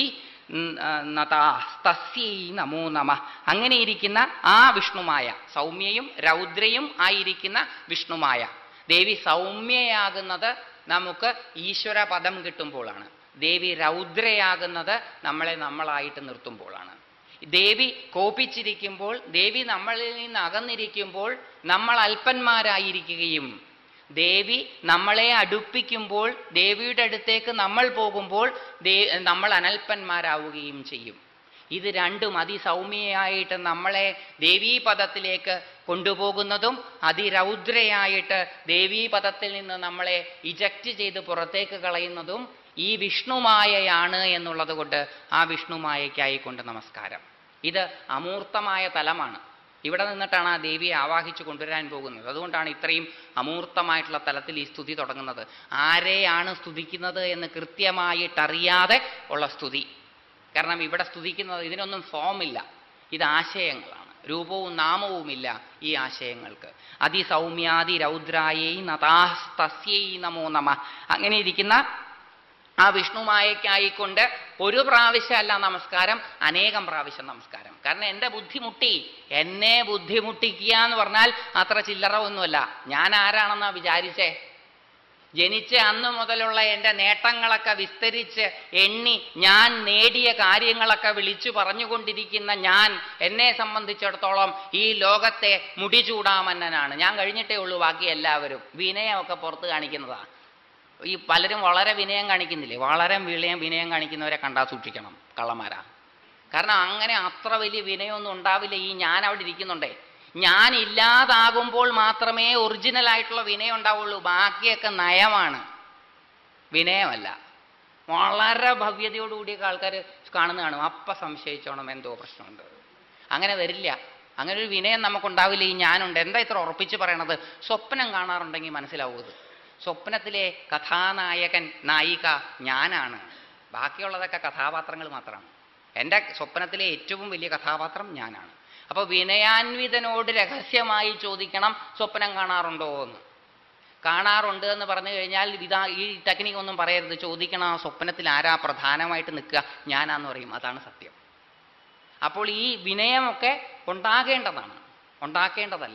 തസ്യൈ നമോ നമ അങ്ങനെ ഇരിക്കുന്ന ആ വിഷ്ണുമായ സൗമ്യയും രൗദ്രയും ആയിരിക്കുന്ന വിഷ്ണുമായ ദേവി സൗമ്യയാകുന്നത് നമുക്ക് ഈശ്വര പദം കിട്ടുമ്പോഴാണ് ദേവി രൗദ്രയാകുന്നത് നമ്മളെ നമ്മളായിട്ട് നിർത്തുമ്പോഴാണ് ദേവി കോപിച്ചിരിക്കുമ്പോൾ ദേവി നമ്മളിൽ നിന്ന് അകന്നിരിക്കുമ്പോൾ നമ്മൾ അല്പന്മാരായിരിക്കുകയും ദേവി നമ്മളെ അടുപ്പിക്കുമ്പോൾ ദേവിയുടെ അടുത്തേക്ക് നമ്മൾ പോകുമ്പോൾ ദേ നമ്മൾ അനൽപ്പന്മാരാവുകയും ചെയ്യും ഇത് രണ്ടും അതിസൗമ്യയായിട്ട് നമ്മളെ ദേവീപദത്തിലേക്ക് കൊണ്ടുപോകുന്നതും അതിരൗദ്രയായിട്ട് ദേവീപദത്തിൽ നിന്ന് നമ്മളെ ഇജക്റ്റ് ചെയ്ത് പുറത്തേക്ക് കളയുന്നതും ഈ വിഷ്ണുമായയാണ് എന്നുള്ളത് കൊണ്ട് ആ വിഷ്ണുമായയ്ക്കായിക്കൊണ്ട് നമസ്കാരം ഇത് അമൂർത്തമായ തലമാണ് ഇവിടെ നിന്നിട്ടാണ് ആ ദേവിയെ ആവാഹിച്ചു കൊണ്ടുവരാൻ പോകുന്നത് അതുകൊണ്ടാണ് ഇത്രയും അമൂർത്തമായിട്ടുള്ള തലത്തിൽ ഈ സ്തുതി തുടങ്ങുന്നത് ആരെയാണ് സ്തുതിക്കുന്നത് എന്ന് കൃത്യമായിട്ടറിയാതെ ഉള്ള സ്തുതി കാരണം ഇവിടെ സ്തുതിക്കുന്നത് ഇതിനൊന്നും ഫോമില്ല ഇത് ആശയങ്ങളാണ് രൂപവും നാമവുമില്ല ഈ ആശയങ്ങൾക്ക് അതിസൗമ്യാതി രൗദ്രായൈ നതാസ്തസ്യൈ നമോ നമ അങ്ങനെ ഇരിക്കുന്ന ആ വിഷ്ണുമായക്കായിക്കൊണ്ട് ഒരു പ്രാവശ്യമല്ല നമസ്കാരം അനേകം പ്രാവശ്യം നമസ്കാരം കാരണം എൻ്റെ ബുദ്ധിമുട്ടി എന്നെ ബുദ്ധിമുട്ടിക്കുക എന്ന് പറഞ്ഞാൽ അത്ര ചില്ലറ ഒന്നുമല്ല ഞാൻ ആരാണെന്നാ വിചാരിച്ചേ ജനിച്ച അന്ന് മുതലുള്ള എൻ്റെ നേട്ടങ്ങളൊക്കെ വിസ്തരിച്ച് എണ്ണി ഞാൻ നേടിയ കാര്യങ്ങളൊക്കെ വിളിച്ചു പറഞ്ഞുകൊണ്ടിരിക്കുന്ന ഞാൻ എന്നെ സംബന്ധിച്ചിടത്തോളം ഈ ലോകത്തെ മുടിചൂടാമന്നനാണ് ഞാൻ കഴിഞ്ഞിട്ടേ ഉള്ളൂ ബാക്കി എല്ലാവരും വിനയമൊക്കെ പുറത്ത് കാണിക്കുന്നതാണ് ഈ പലരും വളരെ വിനയം കാണിക്കുന്നില്ലേ വളരെ വിനയം വിനയം കാണിക്കുന്നവരെ കണ്ടാൽ സൂക്ഷിക്കണം കള്ളന്മാരാ കാരണം അങ്ങനെ അത്ര വലിയ വിനയമൊന്നും ഉണ്ടാവില്ല ഈ ഞാൻ അവിടെ ഇരിക്കുന്നുണ്ടേ ഞാൻ ഇല്ലാതാകുമ്പോൾ മാത്രമേ ഒറിജിനൽ ആയിട്ടുള്ള വിനയം ഉണ്ടാവുള്ളൂ ബാക്കിയൊക്കെ നയമാണ് വിനയമല്ല വളരെ ഭവ്യതയോടുകൂടിയൊക്കെ ആൾക്കാർ കാണുന്ന കാണും അപ്പം സംശയിച്ചോണം എന്തോ പ്രശ്നമുണ്ട് അങ്ങനെ വരില്ല അങ്ങനെ ഒരു വിനയം നമുക്കുണ്ടാവില്ല ഈ ഞാനുണ്ട് എന്താ ഇത്ര ഉറപ്പിച്ച് പറയണത് സ്വപ്നം കാണാറുണ്ടെങ്കിൽ മനസ്സിലാവുന്നത് സ്വപ്നത്തിലെ കഥാനായകൻ നായിക ഞാനാണ് ബാക്കിയുള്ളതൊക്കെ കഥാപാത്രങ്ങൾ മാത്രമാണ് എൻ്റെ സ്വപ്നത്തിലെ ഏറ്റവും വലിയ കഥാപാത്രം ഞാനാണ് അപ്പോൾ വിനയാൻവിതനോട് രഹസ്യമായി ചോദിക്കണം സ്വപ്നം കാണാറുണ്ടോ എന്ന് കാണാറുണ്ട് എന്ന് പറഞ്ഞു കഴിഞ്ഞാൽ ഇതാ ഈ ടെക്നിക്ക് ഒന്നും പറയരുത് ചോദിക്കണം ആ സ്വപ്നത്തിൽ ആരാ പ്രധാനമായിട്ട് നിൽക്കുക ഞാനാന്ന് പറയും അതാണ് സത്യം അപ്പോൾ ഈ വിനയമൊക്കെ ഉണ്ടാകേണ്ടതാണ് ഉണ്ടാക്കേണ്ടതല്ല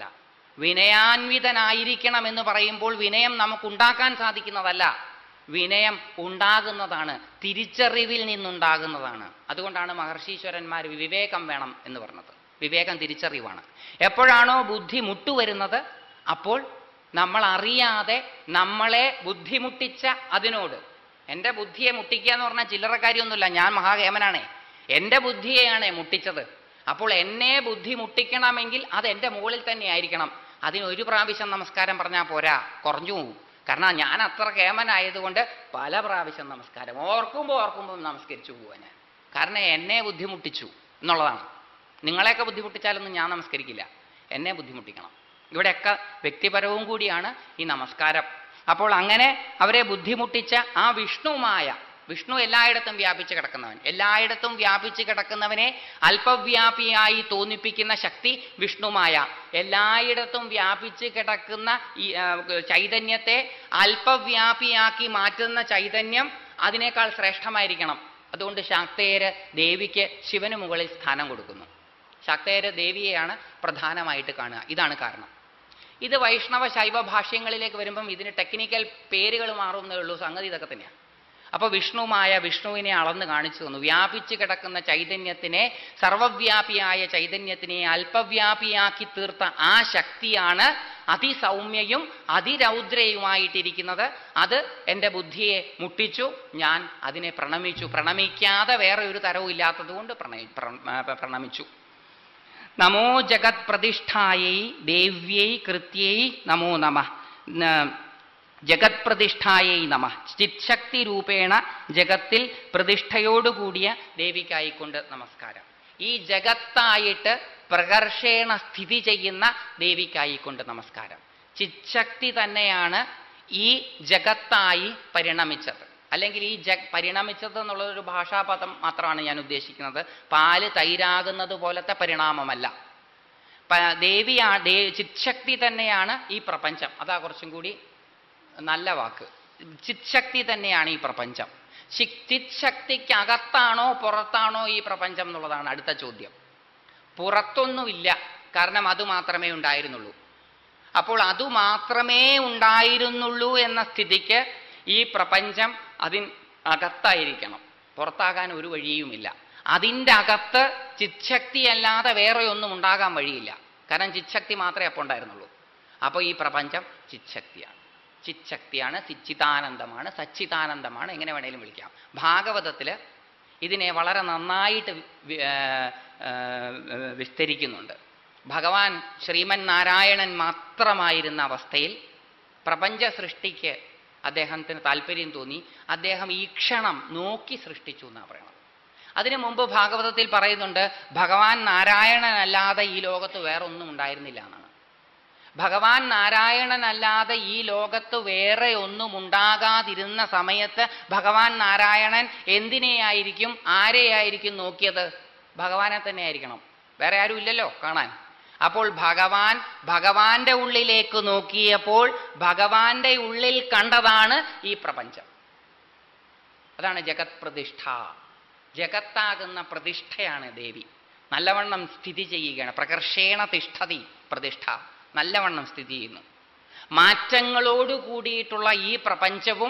വിനയാൻവിതനായിരിക്കണം എന്ന് പറയുമ്പോൾ വിനയം നമുക്കുണ്ടാക്കാൻ സാധിക്കുന്നതല്ല വിനയം ഉണ്ടാകുന്നതാണ് തിരിച്ചറിവിൽ നിന്നുണ്ടാകുന്നതാണ് അതുകൊണ്ടാണ് മഹർഷീശ്വരന്മാർ വിവേകം വേണം എന്ന് പറഞ്ഞത് വിവേകം തിരിച്ചറിവാണ് എപ്പോഴാണോ ബുദ്ധി മുട്ടുവരുന്നത് അപ്പോൾ നമ്മൾ അറിയാതെ നമ്മളെ ബുദ്ധിമുട്ടിച്ച അതിനോട് എൻ്റെ ബുദ്ധിയെ മുട്ടിക്കുക എന്ന് പറഞ്ഞാൽ ചില്ലറ കാര്യമൊന്നുമില്ല ഞാൻ മഹാകേമനാണേ എൻ്റെ ബുദ്ധിയെയാണ് മുട്ടിച്ചത് അപ്പോൾ എന്നെ ബുദ്ധി മുട്ടിക്കണമെങ്കിൽ അത് എൻ്റെ മുകളിൽ തന്നെ ആയിരിക്കണം അതിന് ഒരു പ്രാവശ്യം നമസ്കാരം പറഞ്ഞാൽ പോരാ കുറഞ്ഞു പോകും കാരണം ഞാൻ അത്ര കേമനായതുകൊണ്ട് പല പ്രാവശ്യം നമസ്കാരം ഓർക്കുമ്പോൾ ഓർക്കുമ്പോൾ നമസ്കരിച്ചു പോവാ ഞാൻ കാരണം എന്നെ ബുദ്ധിമുട്ടിച്ചു എന്നുള്ളതാണ് നിങ്ങളെയൊക്കെ ബുദ്ധിമുട്ടിച്ചാലൊന്നും ഞാൻ നമസ്കരിക്കില്ല എന്നെ ബുദ്ധിമുട്ടിക്കണം ഇവിടെയൊക്കെ വ്യക്തിപരവും കൂടിയാണ് ഈ നമസ്കാരം അപ്പോൾ അങ്ങനെ അവരെ ബുദ്ധിമുട്ടിച്ച ആ വിഷ്ണുമായ വിഷ്ണു എല്ലായിടത്തും വ്യാപിച്ച് കിടക്കുന്നവൻ എല്ലായിടത്തും വ്യാപിച്ച് കിടക്കുന്നവനെ അല്പവ്യാപിയായി തോന്നിപ്പിക്കുന്ന ശക്തി വിഷ്ണുമായ എല്ലായിടത്തും വ്യാപിച്ച് കിടക്കുന്ന ഈ ആ, ചൈതന്യത്തെ അല്പവ്യാപിയാക്കി മാറ്റുന്ന ചൈതന്യം അതിനേക്കാൾ ശ്രേഷ്ഠമായിരിക്കണം അതുകൊണ്ട് ശാക്തേയര് ദേവിക്ക് ശിവന് മുകളിൽ സ്ഥാനം കൊടുക്കുന്നു ശാക്തേയര് ദേവിയെയാണ് പ്രധാനമായിട്ട് കാണുക ഇതാണ് കാരണം ഇത് വൈഷ്ണവ ശൈവ ഭാഷ്യങ്ങളിലേക്ക് വരുമ്പം ഇതിന് ടെക്നിക്കൽ പേരുകൾ മാറുന്നേ ഉള്ളൂ സംഗതി ഇതൊക്കെ തന്നെയാണ് അപ്പോൾ വിഷ്ണുമായ വിഷ്ണുവിനെ അളന്ന് കാണിച്ചു തന്നു വ്യാപിച്ചു കിടക്കുന്ന ചൈതന്യത്തിനെ സർവവ്യാപിയായ ചൈതന്യത്തിനെ അല്പവ്യാപിയാക്കി തീർത്ത ആ ശക്തിയാണ് അതിസൗമ്യയും അതിരൗദ്രയുമായിട്ടിരിക്കുന്നത് അത് എൻ്റെ ബുദ്ധിയെ മുട്ടിച്ചു ഞാൻ അതിനെ പ്രണമിച്ചു പ്രണമിക്കാതെ വേറെ ഒരു തരവും ഇല്ലാത്തതുകൊണ്ട് പ്രണയി പ്ര- പ്രണമിച്ചു നമോ ജഗത് പ്രതിഷ്ഠായൈ ദേവ്യൈ കൃത്യൈ നമോ നമ ജഗത് പ്രതിഷ്ഠായൈ നമ ചിത്ശക്തി രൂപേണ ജഗത്തിൽ പ്രതിഷ്ഠയോടുകൂടിയ ദേവിക്കായിക്കൊണ്ട് നമസ്കാരം ഈ ജഗത്തായിട്ട് പ്രകർഷേണ സ്ഥിതി ചെയ്യുന്ന ദേവിക്കായിക്കൊണ്ട് നമസ്കാരം ചിത്ശക്തി തന്നെയാണ് ഈ ജഗത്തായി പരിണമിച്ചത് അല്ലെങ്കിൽ ഈ ജ പരിണമിച്ചത് എന്നുള്ളൊരു ഭാഷാപദം മാത്രമാണ് ഞാൻ ഉദ്ദേശിക്കുന്നത് പാല് തൈരാകുന്നത് പോലത്തെ പരിണാമമല്ല പ- ദേവിയാ ദേ ചിത്ശക്തി തന്നെയാണ് ഈ പ്രപഞ്ചം അതാ കുറച്ചും കൂടി നല്ല വാക്ക് ചിത്ശക്തി തന്നെയാണ് ഈ പ്രപഞ്ചം ശി- ചിത്ശക്തിക്കകത്താണോ പുറത്താണോ ഈ പ്രപഞ്ചം എന്നുള്ളതാണ് അടുത്ത ചോദ്യം പുറത്തൊന്നുമില്ല കാരണം അത് മാത്രമേ ഉണ്ടായിരുന്നുള്ളൂ അപ്പോൾ അത് മാത്രമേ ഉണ്ടായിരുന്നുള്ളൂ എന്ന സ്ഥിതിക്ക് ഈ പ്രപഞ്ചം അതിൻ അകത്തായിരിക്കണം പുറത്താകാൻ ഒരു വഴിയുമില്ല അതിൻ്റെ അകത്ത് ചിത്ശക്തി അല്ലാതെ വേറെ ഒന്നും ഉണ്ടാകാൻ വഴിയില്ല കാരണം ചിത്ശക്തി മാത്രമേ അപ്പോൾ ഉണ്ടായിരുന്നുള്ളൂ അപ്പോൾ ഈ പ്രപഞ്ചം ചിത്ശക്തിയാണ് ചിത്ശക്തിയാണ് ചിച്ചിതാനന്ദമാണ് സച്ചിതാനന്ദമാണ് എങ്ങനെ വേണേലും വിളിക്കാം ഭാഗവതത്തിൽ ഇതിനെ വളരെ നന്നായിട്ട് വി- ആ, ആ, വിസ്തരിക്കുന്നുണ്ട് ഭഗവാൻ ശ്രീമൻ നാരായണൻ മാത്രമായിരുന്ന അവസ്ഥയിൽ പ്രപഞ്ച സൃഷ്ടിക്ക് അദ്ദേഹത്തിന് താല്പര്യം തോന്നി അദ്ദേഹം ഈ ക്ഷണം നോക്കി സൃഷ്ടിച്ചു എന്നാണ് പറയണം അതിനു മുമ്പ് ഭാഗവതത്തിൽ പറയുന്നുണ്ട് ഭഗവാൻ നാരായണനല്ലാതെ ഈ ലോകത്ത് വേറൊന്നും ഉണ്ടായിരുന്നില്ല എന്നാണ് ഭഗവാൻ നാരായണനല്ലാതെ ഈ ലോകത്ത് വേറെ ഒന്നും ഉണ്ടാകാതിരുന്ന സമയത്ത് ഭഗവാൻ നാരായണൻ എന്തിനെയായിരിക്കും ആരെയായിരിക്കും നോക്കിയത് ഭഗവാനെ തന്നെ ആയിരിക്കണം വേറെ ആരും ഇല്ലല്ലോ കാണാൻ അപ്പോൾ ഭഗവാൻ ഭഗവാന്റെ ഉള്ളിലേക്ക് നോക്കിയപ്പോൾ ഭഗവാന്റെ ഉള്ളിൽ കണ്ടതാണ് ഈ പ്രപഞ്ചം അതാണ് ജഗത് പ്രതിഷ്ഠ ജഗത്താകുന്ന പ്രതിഷ്ഠയാണ് ദേവി നല്ലവണ്ണം സ്ഥിതി ചെയ്യുകയാണ് പ്രകർഷേണ തിഷ്ഠതി പ്രതിഷ്ഠ നല്ലവണ്ണം സ്ഥിതി ചെയ്യുന്നു മാറ്റങ്ങളോട് കൂടിയിട്ടുള്ള ഈ പ്രപഞ്ചവും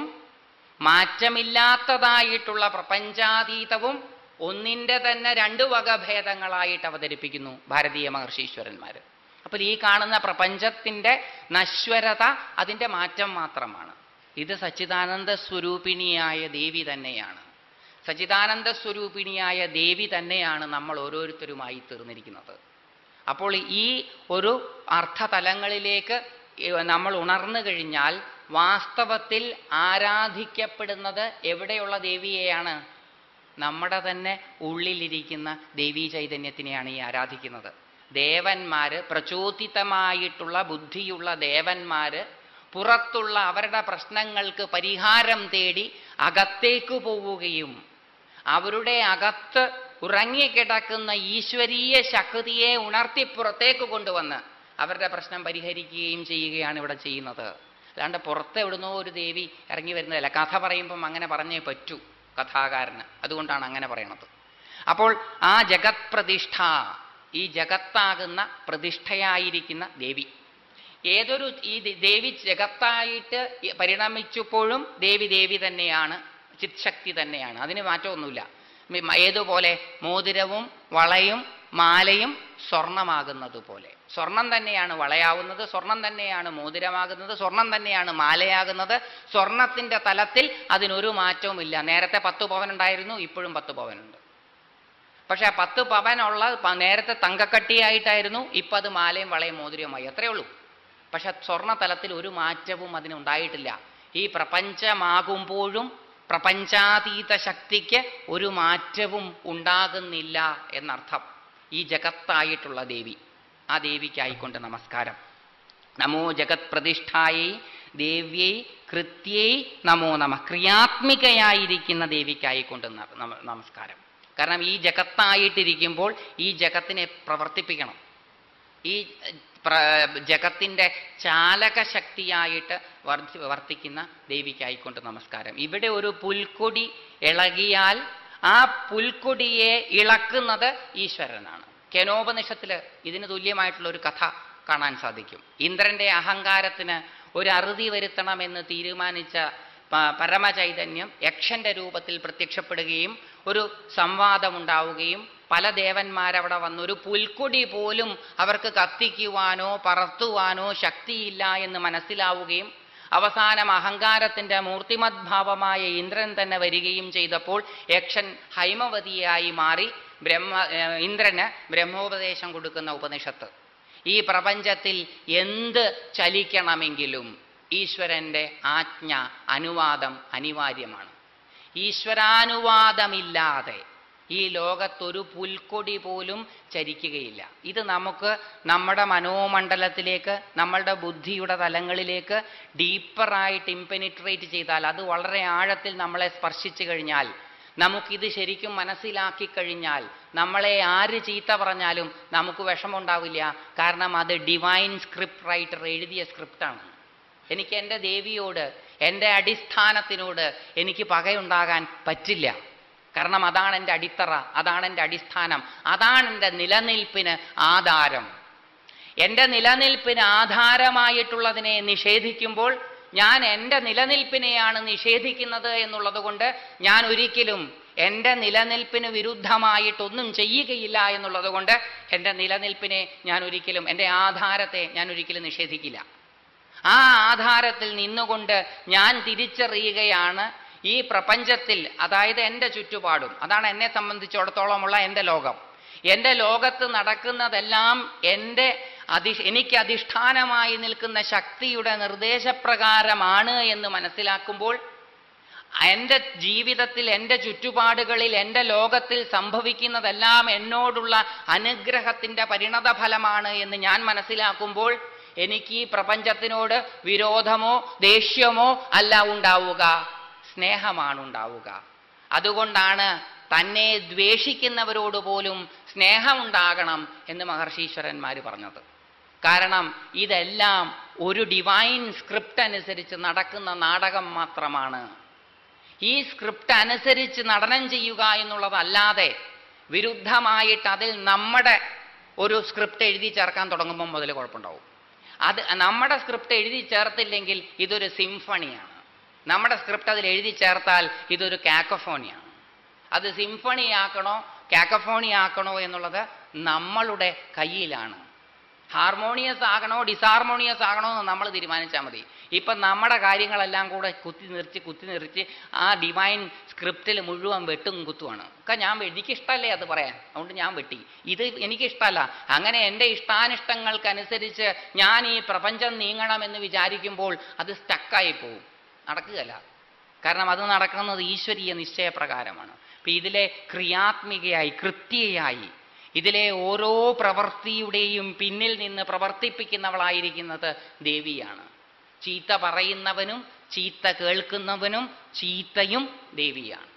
മാറ്റമില്ലാത്തതായിട്ടുള്ള പ്രപഞ്ചാതീതവും ഒന്നിൻ്റെ തന്നെ രണ്ട് വകഭേദങ്ങളായിട്ട് അവതരിപ്പിക്കുന്നു ഭാരതീയ മഹർഷീശ്വരന്മാർ അപ്പോൾ ഈ കാണുന്ന പ്രപഞ്ചത്തിൻ്റെ നശ്വരത അതിൻ്റെ മാറ്റം മാത്രമാണ് ഇത് സച്ചിദാനന്ദ സ്വരൂപിണിയായ ദേവി തന്നെയാണ് സച്ചിദാനന്ദ സ്വരൂപിണിയായ ദേവി തന്നെയാണ് നമ്മൾ ഓരോരുത്തരുമായി തീർന്നിരിക്കുന്നത് അപ്പോൾ ഈ ഒരു അർത്ഥതലങ്ങളിലേക്ക് ഈ നമ്മൾ ഉണർന്നു കഴിഞ്ഞാൽ വാസ്തവത്തിൽ ആരാധിക്കപ്പെടുന്നത് എവിടെയുള്ള ദേവിയെയാണ് നമ്മുടെ തന്നെ ഉള്ളിലിരിക്കുന്ന ദേവീ ചൈതന്യത്തിനെയാണ് ഈ ആരാധിക്കുന്നത് ദേവന്മാര് പ്രചോദിതമായിട്ടുള്ള ബുദ്ധിയുള്ള ദേവന്മാര് പുറത്തുള്ള അവരുടെ പ്രശ്നങ്ങൾക്ക് പരിഹാരം തേടി അകത്തേക്ക് പോവുകയും അവരുടെ അകത്ത് ഉറങ്ങിക്കിടക്കുന്ന ഈശ്വരീയ ശക്തിയെ ഉണർത്തി പുറത്തേക്ക് കൊണ്ടുവന്ന് അവരുടെ പ്രശ്നം പരിഹരിക്കുകയും ചെയ്യുകയാണ് ഇവിടെ ചെയ്യുന്നത് അല്ലാണ്ട് പുറത്ത് എവിടുന്നോ ഒരു ദേവി ഇറങ്ങി വരുന്നതല്ല കഥ പറയുമ്പം അങ്ങനെ പറഞ്ഞേ പറ്റൂ കഥാകാരന് അതുകൊണ്ടാണ് അങ്ങനെ പറയണത് അപ്പോൾ ആ ജഗത് പ്രതിഷ്ഠ ഈ ജഗത്താകുന്ന പ്രതിഷ്ഠയായിരിക്കുന്ന ദേവി ഏതൊരു ഈ ദേ- ദേവി ജഗത്തായിട്ട് ഈ പരിണമിച്ചപ്പോഴും ദേവി ദേവി തന്നെയാണ് ചിത്ശക്തി തന്നെയാണ് അതിന് മാറ്റമൊന്നുമില്ല മി- മ- ഏതുപോലെ മോതിരവും വളയും മാലയും സ്വർണമാകുന്നത് പോലെ സ്വർണം തന്നെയാണ് വളയാവുന്നത് സ്വർണം തന്നെയാണ് മോതിരമാകുന്നത് സ്വർണം തന്നെയാണ് മാലയാകുന്നത് സ്വർണത്തിന്റെ തലത്തിൽ അതിനൊരു മാറ്റവുമില്ല നേരത്തെ പത്ത് പവൻ ഉണ്ടായിരുന്നു ഇപ്പോഴും പത്ത് പവനുണ്ട് പക്ഷെ ആ പത്ത് പവനുള്ള പ- നേരത്തെ തങ്കക്കട്ടിയായിട്ടായിരുന്നു ഇപ്പം അത് മാലയും വളയും മോതിരവുമായി അത്രയേ ഉള്ളൂ പക്ഷെ സ്വർണ്ണ തലത്തിൽ ഒരു മാറ്റവും അതിനുണ്ടായിട്ടില്ല ഈ പ്രപഞ്ചമാകുമ്പോഴും പ്രപഞ്ചാതീത ശക്തിക്ക് ഒരു മാറ്റവും ഉണ്ടാകുന്നില്ല എന്നർത്ഥം ഈ ജഗത്തായിട്ടുള്ള ദേവി ആ ദേവിക്കായിക്കൊണ്ട് നമസ്കാരം നമോ ജഗത് പ്രതിഷ്ഠായൈ ദേവ്യൈ കൃത്യൈ നമോ നമ ക്രിയാത്മികയായിരിക്കുന്ന ദേവിക്കായിക്കൊണ്ട് ന- നമ- നമസ്കാരം കാരണം ഈ ജഗത്തായിട്ടിരിക്കുമ്പോൾ ഈ ജഗത്തിനെ പ്രവർത്തിപ്പിക്കണം ഈ പ്ര- ജഗത്തിൻ്റെ ചാലക ശക്തിയായിട്ട് വർദ്ധി വർത്തിക്കുന്ന ദേവിക്കായിക്കൊണ്ട് നമസ്കാരം ഇവിടെ ഒരു പുൽക്കൊടി ഇളകിയാൽ ആ പുൽക്കൊടിയെ ഇളക്കുന്നത് ഈശ്വരനാണ് കെനോപനിഷത്തിൽ ഇതിന് തുല്യമായിട്ടുള്ള ഒരു കഥ കാണാൻ സാധിക്കും ഇന്ദ്രന്റെ അഹങ്കാരത്തിന് ഒരു അറുതി വരുത്തണമെന്ന് തീരുമാനിച്ച പ- പരമചൈതന്യം യക്ഷന്റെ രൂപത്തിൽ പ്രത്യക്ഷപ്പെടുകയും ഒരു സംവാദമുണ്ടാവുകയും പല ദേവന്മാരവിടെ വന്ന് ഒരു പുൽക്കൊടി പോലും അവർക്ക് കത്തിക്കുവാനോ പറത്തുവാനോ ശക്തിയില്ല എന്ന് മനസ്സിലാവുകയും അവസാനം അഹങ്കാരത്തിന്റെ മൂർത്തിമത് ഭാവമായ ഇന്ദ്രൻ തന്നെ വരികയും ചെയ്തപ്പോൾ യക്ഷൻ ഹൈമവതിയായി മാറി ബ്രഹ്മ ഏഹ് ഇന്ദ്രന് ബ്രഹ്മോപദേശം കൊടുക്കുന്ന ഉപനിഷത്ത് ഈ പ്രപഞ്ചത്തിൽ എന്ത് ചലിക്കണമെങ്കിലും ഈശ്വരൻ്റെ ആജ്ഞ അനുവാദം അനിവാര്യമാണ് ഈശ്വരാനുവാദമില്ലാതെ ഈ ലോകത്തൊരു പുൽക്കൊടി പോലും ചരിക്കുകയില്ല ഇത് നമുക്ക് നമ്മുടെ മനോമണ്ഡലത്തിലേക്ക് നമ്മളുടെ ബുദ്ധിയുടെ തലങ്ങളിലേക്ക് ഡീപ്പറായിട്ട് ഇംപെനിട്രേറ്റ് ചെയ്താൽ അത് വളരെ ആഴത്തിൽ നമ്മളെ സ്പർശിച്ചു കഴിഞ്ഞാൽ നമുക്കിത് ശരിക്കും മനസ്സിലാക്കി കഴിഞ്ഞാൽ നമ്മളെ ആര് ചീത്ത പറഞ്ഞാലും നമുക്ക് വിഷമമുണ്ടാവില്ല കാരണം അത് ഡിവൈൻ സ്ക്രിപ്റ്റ് റൈറ്റർ എഴുതിയ സ്ക്രിപ്റ്റാണ് എനിക്ക് എൻ്റെ ദേവിയോട് എൻ്റെ അടിസ്ഥാനത്തിനോട് എനിക്ക് പകയുണ്ടാകാൻ പറ്റില്ല കാരണം അതാണ് എൻ്റെ അടിത്തറ അതാണ് എൻ്റെ അടിസ്ഥാനം അതാണ് എൻ്റെ നിലനിൽപ്പിന് ആധാരം എൻ്റെ നിലനിൽപ്പിന് ആധാരമായിട്ടുള്ളതിനെ നിഷേധിക്കുമ്പോൾ ഞാൻ എൻ്റെ നിലനിൽപ്പിനെയാണ് നിഷേധിക്കുന്നത് എന്നുള്ളത് കൊണ്ട് ഞാൻ ഒരിക്കലും എൻ്റെ നിലനിൽപ്പിന് വിരുദ്ധമായിട്ടൊന്നും ചെയ്യുകയില്ല എന്നുള്ളത് കൊണ്ട് എൻ്റെ നിലനിൽപ്പിനെ ഞാൻ ഒരിക്കലും എൻ്റെ ആധാരത്തെ ഞാൻ ഒരിക്കലും നിഷേധിക്കില്ല ആ ആധാരത്തിൽ നിന്നുകൊണ്ട് ഞാൻ തിരിച്ചറിയുകയാണ് ഈ പ്രപഞ്ചത്തിൽ അതായത് എൻ്റെ ചുറ്റുപാടും അതാണ് എന്നെ സംബന്ധിച്ചിടത്തോളമുള്ള എൻ്റെ ലോകം എൻ്റെ ലോകത്ത് നടക്കുന്നതെല്ലാം എൻ്റെ അധി എനിക്ക് അധിഷ്ഠാനമായി നിൽക്കുന്ന ശക്തിയുടെ നിർദ്ദേശപ്രകാരമാണ് എന്ന് മനസ്സിലാക്കുമ്പോൾ എൻ്റെ ജീവിതത്തിൽ എൻ്റെ ചുറ്റുപാടുകളിൽ എൻ്റെ ലോകത്തിൽ സംഭവിക്കുന്നതെല്ലാം എന്നോടുള്ള അനുഗ്രഹത്തിൻ്റെ പരിണത ഫലമാണ് എന്ന് ഞാൻ മനസ്സിലാക്കുമ്പോൾ എനിക്ക് ഈ പ്രപഞ്ചത്തിനോട് വിരോധമോ ദേഷ്യമോ അല്ല ഉണ്ടാവുക സ്നേഹമാണ് ഉണ്ടാവുക അതുകൊണ്ടാണ് തന്നെ ദ്വേഷിക്കുന്നവരോട് പോലും സ്നേഹമുണ്ടാകണം എന്ന് മഹർഷീശ്വരന്മാർ പറഞ്ഞത് കാരണം ഇതെല്ലാം ഒരു ഡിവൈൻ സ്ക്രിപ്റ്റ് അനുസരിച്ച് നടക്കുന്ന നാടകം മാത്രമാണ് ഈ സ്ക്രിപ്റ്റ് അനുസരിച്ച് നടനം ചെയ്യുക എന്നുള്ളതല്ലാതെ വിരുദ്ധമായിട്ട് അതിൽ നമ്മുടെ ഒരു സ്ക്രിപ്റ്റ് എഴുതി ചേർക്കാൻ തുടങ്ങുമ്പോൾ മുതൽ കുഴപ്പമുണ്ടാവും അത് നമ്മുടെ സ്ക്രിപ്റ്റ് എഴുതി ചേർത്തില്ലെങ്കിൽ ഇതൊരു സിംഫണിയാണ് നമ്മുടെ സ്ക്രിപ്റ്റ് അതിൽ എഴുതി ചേർത്താൽ ഇതൊരു കാക്കഫോണിയാണ് അത് സിംഫണി ആക്കണോ കാക്കഫോണി ആക്കണോ എന്നുള്ളത് നമ്മളുടെ കയ്യിലാണ് ഹാർമോണിയസ് ആകണോ ഡിസാർമോണിയസ് ആകണോ എന്ന് നമ്മൾ തീരുമാനിച്ചാൽ മതി ഇപ്പം നമ്മുടെ കാര്യങ്ങളെല്ലാം കൂടെ കുത്തി നിർത്തി കുത്തി നിർത്തി ആ ഡിവൈൻ സ്ക്രിപ്റ്റിൽ മുഴുവൻ വെട്ടും കുത്തുവാണ് ഒക്കെ ഞാൻ വെ- എനിക്കിഷ്ടമല്ലേ അത് പറയാൻ അതുകൊണ്ട് ഞാൻ വെട്ടി ഇത് എനിക്കിഷ്ടമല്ല അങ്ങനെ എൻ്റെ ഇഷ്ടാനിഷ്ടങ്ങൾക്കനുസരിച്ച് ഞാൻ ഈ പ്രപഞ്ചം നീങ്ങണമെന്ന് വിചാരിക്കുമ്പോൾ അത് സ്റ്റക്കായി പോവും നടക്കുകയല്ല കാരണം അത് നടക്കുന്നത് ഈശ്വരീയ നിശ്ചയപ്രകാരമാണ് അപ്പം ഇതിലെ ക്രിയാത്മികയായി കൃത്യയായി ഇതിലെ ഓരോ പ്രവൃത്തിയുടെയും പിന്നിൽ നിന്ന് പ്രവർത്തിപ്പിക്കുന്നവളായിരിക്കുന്നത് ദേവിയാണ് ചീത്ത പറയുന്നവനും ചീത്ത കേൾക്കുന്നവനും ചീത്തയും ദേവിയാണ്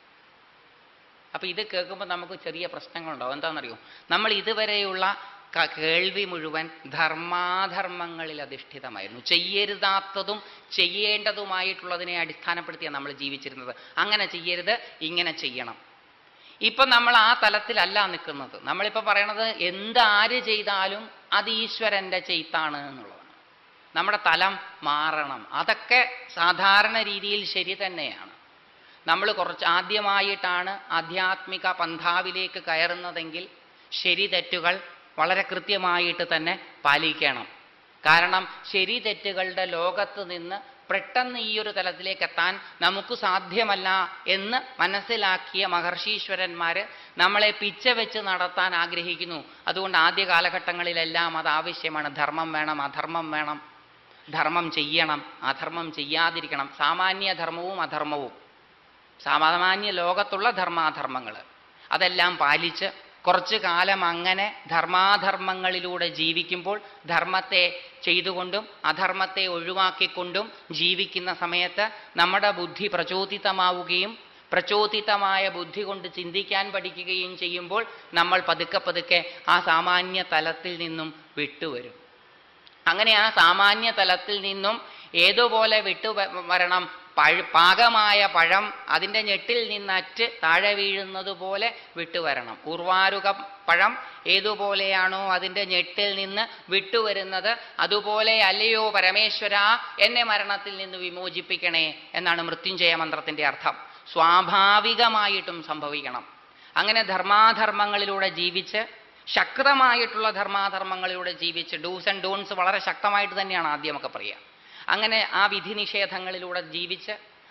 അപ്പൊ ഇത് കേൾക്കുമ്പോൾ നമുക്ക് ചെറിയ പ്രശ്നങ്ങളുണ്ടാവും എന്താണെന്നറിയോ നമ്മൾ ഇതുവരെയുള്ള ക- കേൾവി മുഴുവൻ ധർമാധർമ്മങ്ങളിൽ അധിഷ്ഠിതമായിരുന്നു ചെയ്യരുതാത്തതും ചെയ്യേണ്ടതുമായിട്ടുള്ളതിനെ അടിസ്ഥാനപ്പെടുത്തിയാണ് നമ്മൾ ജീവിച്ചിരുന്നത് അങ്ങനെ ചെയ്യരുത് ഇങ്ങനെ ചെയ്യണം ഇപ്പം നമ്മൾ ആ തലത്തിലല്ല നിൽക്കുന്നത് നമ്മളിപ്പോൾ പറയണത് എന്ത് ആര് ചെയ്താലും അത് ഈശ്വരൻ്റെ ചെയ്ത്താണ് എന്നുള്ളതാണ് നമ്മുടെ തലം മാറണം അതൊക്കെ സാധാരണ രീതിയിൽ ശരി തന്നെയാണ് നമ്മൾ കുറച്ച് ആദ്യമായിട്ടാണ് ആധ്യാത്മിക പന്ഥാവിലേക്ക് കയറുന്നതെങ്കിൽ ശരി തെറ്റുകൾ വളരെ കൃത്യമായിട്ട് തന്നെ പാലിക്കണം കാരണം ശരി തെറ്റുകളുടെ ലോകത്ത് നിന്ന് പെട്ടെന്ന് ഈ ഒരു തലത്തിലേക്ക് എത്താൻ നമുക്ക് സാധ്യമല്ല എന്ന് മനസ്സിലാക്കിയ മഹർഷീശ്വരന്മാർ നമ്മളെ പിച്ച വെച്ച് നടത്താൻ ആഗ്രഹിക്കുന്നു അതുകൊണ്ട് ആദ്യ കാലഘട്ടങ്ങളിലെല്ലാം അത് ആവശ്യമാണ് ധർമ്മം വേണം അധർമ്മം വേണം ധർമ്മം ചെയ്യണം അധർമ്മം ചെയ്യാതിരിക്കണം സാമാന്യ ധർമ്മവും അധർമ്മവും സാമാന്യ ലോകത്തുള്ള ധർമാധർമ്മങ്ങൾ അതെല്ലാം പാലിച്ച് കുറച്ചു കാലം അങ്ങനെ ധർമാധർമ്മങ്ങളിലൂടെ ജീവിക്കുമ്പോൾ ധർമ്മത്തെ ചെയ്തുകൊണ്ടും അധർമ്മത്തെ ഒഴിവാക്കിക്കൊണ്ടും ജീവിക്കുന്ന സമയത്ത് നമ്മുടെ ബുദ്ധി പ്രചോദിതമാവുകയും പ്രചോദിതമായ ബുദ്ധി കൊണ്ട് ചിന്തിക്കാൻ പഠിക്കുകയും ചെയ്യുമ്പോൾ നമ്മൾ പതുക്കെ പതുക്കെ ആ സാമാന്യ തലത്തിൽ നിന്നും വിട്ടുവരും അങ്ങനെ ആ സാമാന്യ തലത്തിൽ നിന്നും ഏതുപോലെ വിട്ടു വ- വരണം പഴ പാകമായ പഴം അതിൻ്റെ ഞെട്ടിൽ നിന്നറ്റ് താഴെ വീഴുന്നത് പോലെ വിട്ടുവരണം ഉർവാരുക പഴം ഏതുപോലെയാണോ അതിൻ്റെ ഞെട്ടിൽ നിന്ന് വിട്ടുവരുന്നത് അതുപോലെ അല്ലയോ പരമേശ്വര എന്നെ മരണത്തിൽ നിന്ന് വിമോചിപ്പിക്കണേ എന്നാണ് മൃത്യുഞ്ജയ മന്ത്രത്തിൻ്റെ അർത്ഥം സ്വാഭാവികമായിട്ടും സംഭവിക്കണം അങ്ങനെ ധർമാധർമ്മങ്ങളിലൂടെ ജീവിച്ച് ശക്തമായിട്ടുള്ള ധർമാധർമ്മങ്ങളിലൂടെ ജീവിച്ച് ഡൂസ് ആൻഡ് ഡോൺസ് വളരെ ശക്തമായിട്ട് തന്നെയാണ് ആദ്യമൊക്കെ പറയുക അങ്ങനെ ആ വിധി നിഷേധങ്ങളിലൂടെ ജീവിച്ച്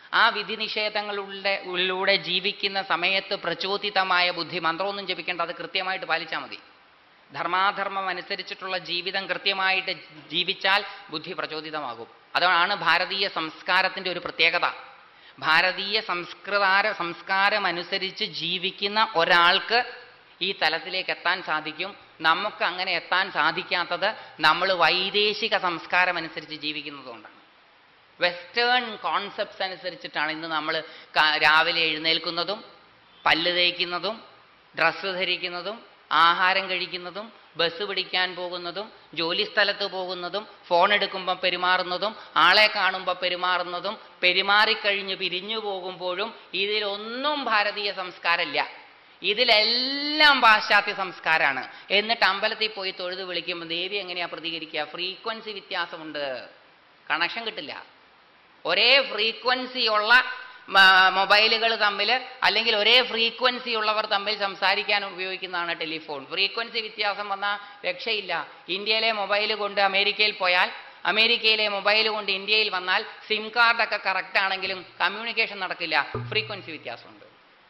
ആ വിധി നിഷേധങ്ങളുടെ ഉള്ളിലൂടെ ജീവിക്കുന്ന സമയത്ത് പ്രചോദിതമായ ബുദ്ധി മന്ത്രമൊന്നും ജപിക്കേണ്ട അത് കൃത്യമായിട്ട് പാലിച്ചാൽ മതി ധർമാധർമ്മം അനുസരിച്ചിട്ടുള്ള ജീവിതം കൃത്യമായിട്ട് ജീവിച്ചാൽ ബുദ്ധി പ്രചോദിതമാകും അതാണ് ഭാരതീയ സംസ്കാരത്തിൻ്റെ ഒരു പ്രത്യേകത ഭാരതീയ സംസ്കൃതാര സംസ്കാരം അനുസരിച്ച് ജീവിക്കുന്ന ഒരാൾക്ക് ഈ തലത്തിലേക്ക് എത്താൻ സാധിക്കും നമുക്ക് അങ്ങനെ എത്താൻ സാധിക്കാത്തത് നമ്മൾ വൈദേശിക സംസ്കാരം അനുസരിച്ച് ജീവിക്കുന്നതുകൊണ്ടാണ് വെസ്റ്റേൺ കോൺസെപ്റ്റ്സ് അനുസരിച്ചിട്ടാണ് ഇന്ന് നമ്മൾ രാവിലെ എഴുന്നേൽക്കുന്നതും പല്ല് തേക്കുന്നതും ഡ്രസ്സ് ധരിക്കുന്നതും ആഹാരം കഴിക്കുന്നതും ബസ് പിടിക്കാൻ പോകുന്നതും ജോലി സ്ഥലത്ത് പോകുന്നതും ഫോൺ എടുക്കുമ്പോൾ പെരുമാറുന്നതും ആളെ കാണുമ്പോൾ പെരുമാറുന്നതും പെരുമാറിക്കഴിഞ്ഞ് പിരിഞ്ഞു പോകുമ്പോഴും ഇതിലൊന്നും ഭാരതീയ സംസ്കാരമില്ല ഇതിലെല്ലാം പാശ്ചാത്യ സംസ്കാരമാണ് എന്നിട്ട് അമ്പലത്തിൽ പോയി തൊഴുത് വിളിക്കുമ്പോൾ ദേവി എങ്ങനെയാ പ്രതികരിക്കുക ഫ്രീക്വൻസി വ്യത്യാസമുണ്ട് കണക്ഷൻ കിട്ടില്ല ഒരേ ഫ്രീക്വൻസി ഉള്ള മൊബൈലുകൾ തമ്മിൽ അല്ലെങ്കിൽ ഒരേ ഫ്രീക്വൻസി ഉള്ളവർ തമ്മിൽ സംസാരിക്കാൻ ഉപയോഗിക്കുന്നതാണ് ടെലിഫോൺ ഫ്രീക്വൻസി വ്യത്യാസം വന്നാൽ രക്ഷയില്ല ഇന്ത്യയിലെ മൊബൈൽ കൊണ്ട് അമേരിക്കയിൽ പോയാൽ അമേരിക്കയിലെ മൊബൈൽ കൊണ്ട് ഇന്ത്യയിൽ വന്നാൽ സിം കാർഡൊക്കെ കറക്റ്റ് ആണെങ്കിലും കമ്മ്യൂണിക്കേഷൻ നടക്കില്ല ഫ്രീക്വൻസി വ്യത്യാസമുണ്ട്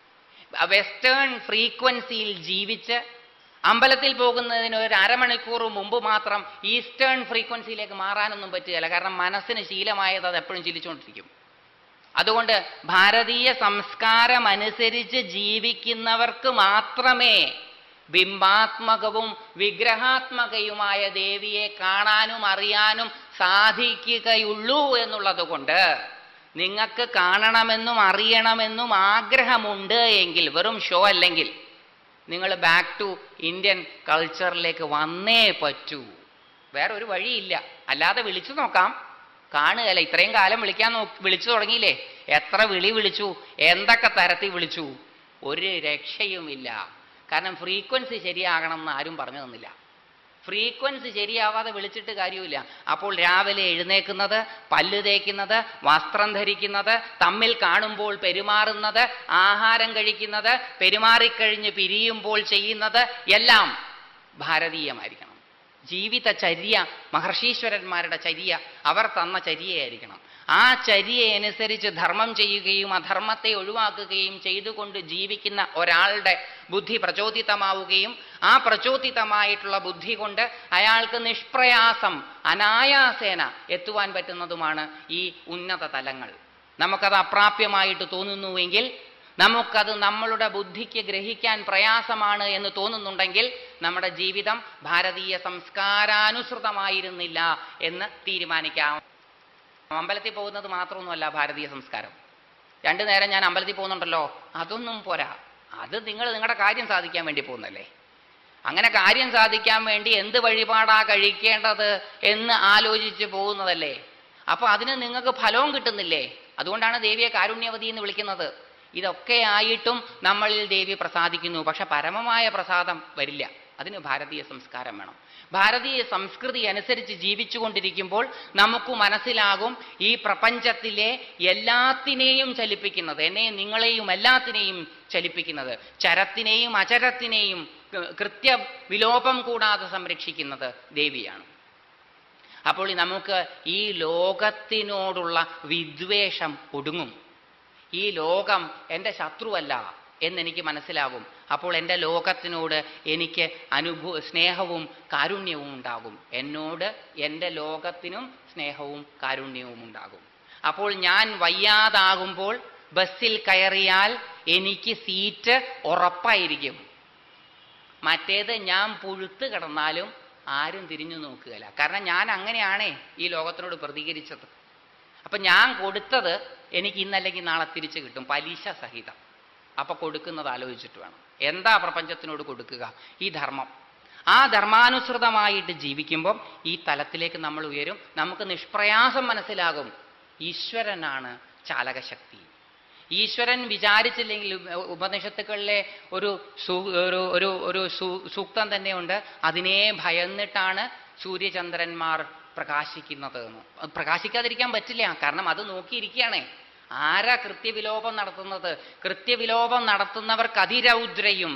വെസ്റ്റേൺ ഫ്രീക്വൻസിയിൽ ജീവിച്ച് അമ്പലത്തിൽ പോകുന്നതിന് ഒരു അരമണിക്കൂർ മുമ്പ് മാത്രം ഈസ്റ്റേൺ ഫ്രീക്വൻസിയിലേക്ക് മാറാനൊന്നും പറ്റുകയില്ല കാരണം മനസ്സിന് ശീലമായത് അത് എപ്പോഴും ചിരിച്ചുകൊണ്ടിരിക്കും അതുകൊണ്ട് ഭാരതീയ സംസ്കാരം അനുസരിച്ച് ജീവിക്കുന്നവർക്ക് മാത്രമേ ബിംബാത്മകവും വിഗ്രഹാത്മകയുമായ ദേവിയെ കാണാനും അറിയാനും സാധിക്കുകയുള്ളൂ എന്നുള്ളത് കൊണ്ട് നിങ്ങൾക്ക് കാണണമെന്നും അറിയണമെന്നും ആഗ്രഹമുണ്ട് എങ്കിൽ വെറും ഷോ അല്ലെങ്കിൽ നിങ്ങൾ ബാക്ക് ടു ഇന്ത്യൻ കൾച്ചറിലേക്ക് വന്നേ പറ്റൂ വേറെ ഒരു വഴിയില്ല അല്ലാതെ വിളിച്ചു നോക്കാം കാണുകയല്ല ഇത്രയും കാലം വിളിക്കാൻ നോ വിളിച്ചു തുടങ്ങിയില്ലേ എത്ര വിളി വിളിച്ചു എന്തൊക്കെ തരത്തിൽ വിളിച്ചു ഒരു രക്ഷയുമില്ല കാരണം ഫ്രീക്വൻസി ശരിയാകണം എന്ന് ആരും പറഞ്ഞു തന്നില്ല ഫ്രീക്വൻസി ശരിയാവാതെ വിളിച്ചിട്ട് കാര്യമില്ല അപ്പോൾ രാവിലെ എഴുന്നേക്കുന്നത് പല്ല് തേക്കുന്നത് വസ്ത്രം ധരിക്കുന്നത് തമ്മിൽ കാണുമ്പോൾ പെരുമാറുന്നത് ആഹാരം കഴിക്കുന്നത് പെരുമാറിക്കഴിഞ്ഞ് പിരിയുമ്പോൾ ചെയ്യുന്നത് എല്ലാം ഭാരതീയമായിരിക്കണം ജീവിതചര്യ മഹർഷീശ്വരന്മാരുടെ ചര്യ അവർ തന്ന ചര്യയായിരിക്കണം ആ ചര്യയനുസരിച്ച് ധർമ്മം ചെയ്യുകയും അധർമ്മത്തെ ഒഴിവാക്കുകയും ചെയ്തുകൊണ്ട് ജീവിക്കുന്ന ഒരാളുടെ ബുദ്ധി പ്രചോദിതമാവുകയും ആ പ്രചോദിതമായിട്ടുള്ള ബുദ്ധി കൊണ്ട് അയാൾക്ക് നിഷ്പ്രയാസം അനായാസേന എത്തുവാൻ പറ്റുന്നതുമാണ് ഈ ഉന്നത തലങ്ങൾ നമുക്കത് അപ്രാപ്യമായിട്ട് തോന്നുന്നുവെങ്കിൽ നമുക്കത് നമ്മളുടെ ബുദ്ധിക്ക് ഗ്രഹിക്കാൻ പ്രയാസമാണ് എന്ന് തോന്നുന്നുണ്ടെങ്കിൽ നമ്മുടെ ജീവിതം ഭാരതീയ സംസ്കാരാനുസൃതമായിരുന്നില്ല എന്ന് തീരുമാനിക്കാം അമ്പലത്തിൽ പോകുന്നത് മാത്രമൊന്നുമല്ല ഭാരതീയ സംസ്കാരം രണ്ടു നേരം ഞാൻ അമ്പലത്തിൽ പോകുന്നുണ്ടല്ലോ അതൊന്നും പോരാ അത് നിങ്ങൾ നിങ്ങളുടെ കാര്യം സാധിക്കാൻ വേണ്ടി പോകുന്നല്ലേ അങ്ങനെ കാര്യം സാധിക്കാൻ വേണ്ടി എന്ത് വഴിപാടാ കഴിക്കേണ്ടത് എന്ന് ആലോചിച്ച് പോകുന്നതല്ലേ അപ്പൊ അതിന് നിങ്ങൾക്ക് ഫലവും കിട്ടുന്നില്ലേ അതുകൊണ്ടാണ് ദേവിയെ കാരുണ്യവതി എന്ന് വിളിക്കുന്നത് ഇതൊക്കെ ആയിട്ടും നമ്മളിൽ ദേവി പ്രസാദിക്കുന്നു പക്ഷെ പരമമായ പ്രസാദം വരില്ല അതിന് ഭാരതീയ സംസ്കാരം വേണം ഭാരതീയ സംസ്കൃതി അനുസരിച്ച് ജീവിച്ചുകൊണ്ടിരിക്കുമ്പോൾ നമുക്ക് മനസ്സിലാകും ഈ പ്രപഞ്ചത്തിലെ എല്ലാത്തിനെയും ചലിപ്പിക്കുന്നത് എന്നെയും നിങ്ങളെയും എല്ലാത്തിനെയും ചലിപ്പിക്കുന്നത് ചരത്തിനെയും അചരത്തിനെയും കൃത്യ വിലോപം കൂടാതെ സംരക്ഷിക്കുന്നത് ദേവിയാണ് അപ്പോൾ നമുക്ക് ഈ ലോകത്തിനോടുള്ള വിദ്വേഷം ഒടുങ്ങും ഈ ലോകം എൻ്റെ ശത്രുവല്ല എന്നെനിക്ക് മനസ്സിലാകും അപ്പോൾ എൻ്റെ ലോകത്തിനോട് എനിക്ക് അനുഭവ സ്നേഹവും കാരുണ്യവും ഉണ്ടാകും എന്നോട് എൻ്റെ ലോകത്തിനും സ്നേഹവും കാരുണ്യവും ഉണ്ടാകും അപ്പോൾ ഞാൻ വയ്യാതാകുമ്പോൾ ബസ്സിൽ കയറിയാൽ എനിക്ക് സീറ്റ് ഉറപ്പായിരിക്കും മറ്റേത് ഞാൻ പുഴുത്ത് കിടന്നാലും ആരും തിരിഞ്ഞു നോക്കുകയില്ല കാരണം ഞാൻ അങ്ങനെയാണേ ഈ ലോകത്തിനോട് പ്രതികരിച്ചത് അപ്പൊ ഞാൻ കൊടുത്തത് എനിക്ക് ഇന്നല്ലെങ്കിൽ നാളെ തിരിച്ചു കിട്ടും പലിശ സഹിതം അപ്പൊ കൊടുക്കുന്നത് ആലോചിച്ചിട്ട് വേണം എന്താ പ്രപഞ്ചത്തിനോട് കൊടുക്കുക ഈ ധർമ്മം ആ ധർമാനുസൃതമായിട്ട് ജീവിക്കുമ്പം ഈ തലത്തിലേക്ക് നമ്മൾ ഉയരും നമുക്ക് നിഷ്പ്രയാസം മനസ്സിലാകും ഈശ്വരനാണ് ചാലകശക്തി ഈശ്വരൻ വിചാരിച്ചില്ലെങ്കിൽ ഉപ- ഉപനിഷത്തുക്കളിലെ ഒരു സൂ- ഒരു ഒരു ഒരു സൂ- സൂക്തം തന്നെയുണ്ട് അതിനെ ഭയന്നിട്ടാണ് സൂര്യചന്ദ്രന്മാർ പ്രകാശിക്കുന്നത് എന്ന് അത് പ്രകാശിക്കാതിരിക്കാൻ പറ്റില്ല കാരണം അത് നോക്കിയിരിക്കുകയാണേ ആരാ കൃത്യവിലോപം നടത്തുന്നത് കൃത്യവിലോപം നടത്തുന്നവർക്ക് അതിരൗദ്രയും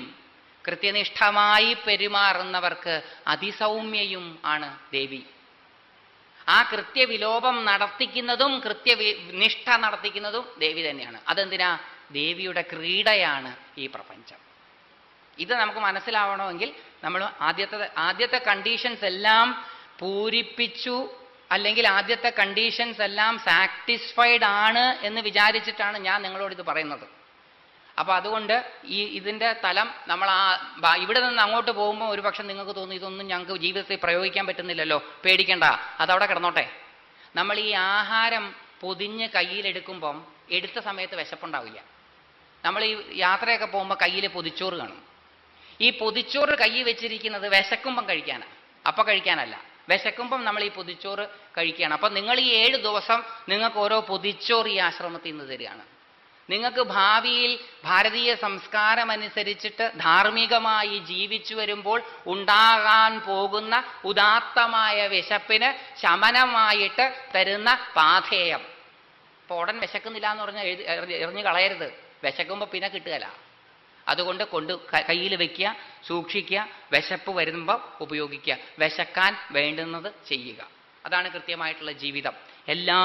കൃത്യനിഷ്ഠമായി പെരുമാറുന്നവർക്ക് അതിസൗമ്യയും ആണ് ദേവി ആ കൃത്യവിലോപം നടത്തിക്കുന്നതും കൃത്യവി നിഷ്ഠ നടത്തിക്കുന്നതും ദേവി തന്നെയാണ് അതെന്തിനാ ദേവിയുടെ ക്രീഡയാണ് ഈ പ്രപഞ്ചം ഇത് നമുക്ക് മനസ്സിലാവണമെങ്കിൽ നമ്മൾ ആദ്യത്തെ ആദ്യത്തെ കണ്ടീഷൻസ് എല്ലാം പൂരിപ്പിച്ചു അല്ലെങ്കിൽ ആദ്യത്തെ കണ്ടീഷൻസ് എല്ലാം സാറ്റിസ്ഫൈഡ് ആണ് എന്ന് വിചാരിച്ചിട്ടാണ് ഞാൻ നിങ്ങളോട് ഇത് പറയുന്നത് അപ്പൊ അതുകൊണ്ട് ഈ ഇതിന്റെ തലം നമ്മൾ ആ ബ- ഇവിടെ നിന്ന് അങ്ങോട്ട് പോകുമ്പോൾ ഒരു പക്ഷെ നിങ്ങൾക്ക് തോന്നും ഇതൊന്നും ഞങ്ങൾക്ക് ജീവിതത്തിൽ പ്രയോഗിക്കാൻ പറ്റുന്നില്ലല്ലോ പേടിക്കണ്ട അതവിടെ കിടന്നോട്ടെ നമ്മൾ ഈ ആഹാരം പൊതിഞ്ഞ് കയ്യിലെടുക്കുമ്പം എടുത്ത സമയത്ത് വിശപ്പുണ്ടാവില്ല നമ്മൾ ഈ യാത്രയൊക്കെ പോകുമ്പോൾ കയ്യിൽ പൊതിച്ചോറ് കാണും ഈ പൊതിച്ചോറ് കയ്യിൽ വെച്ചിരിക്കുന്നത് വിശക്കുമ്പം കഴിക്കാനാണ് അപ്പം കഴിക്കാനല്ല വിശക്കുമ്പം നമ്മൾ ഈ പൊതിച്ചോറ് കഴിക്കുകയാണ് അപ്പം നിങ്ങൾ ഈ ഏഴ് ദിവസം നിങ്ങൾക്ക് ഓരോ പൊതിച്ചോറ് ഈ ആശ്രമത്തിൽ നിന്ന് തരികയാണ് നിങ്ങൾക്ക് ഭാവിയിൽ ഭാരതീയ സംസ്കാരം അനുസരിച്ചിട്ട് ധാർമ്മികമായി ജീവിച്ചു വരുമ്പോൾ ഉണ്ടാകാൻ പോകുന്ന ഉദാത്തമായ വിശപ്പിന് ശമനമായിട്ട് തരുന്ന പാഥേയം അപ്പോൾ ഉടൻ വിശക്കുന്നില്ല എന്ന് പറഞ്ഞാൽ എഴുതി എറിഞ്ഞ് എറിഞ്ഞ് കളയരുത് വിശക്കുമ്പോൾ പിന്നെ കിട്ടുകയില്ല അതുകൊണ്ട് കൊണ്ട് കയ്യിൽ വെക്കുക സൂക്ഷിക്കുക വിശപ്പ് വരുമ്പോൾ ഉപയോഗിക്കുക വിശക്കാൻ വേണ്ടുന്നത് ചെയ്യുക അതാണ് കൃത്യമായിട്ടുള്ള ജീവിതം എല്ലാ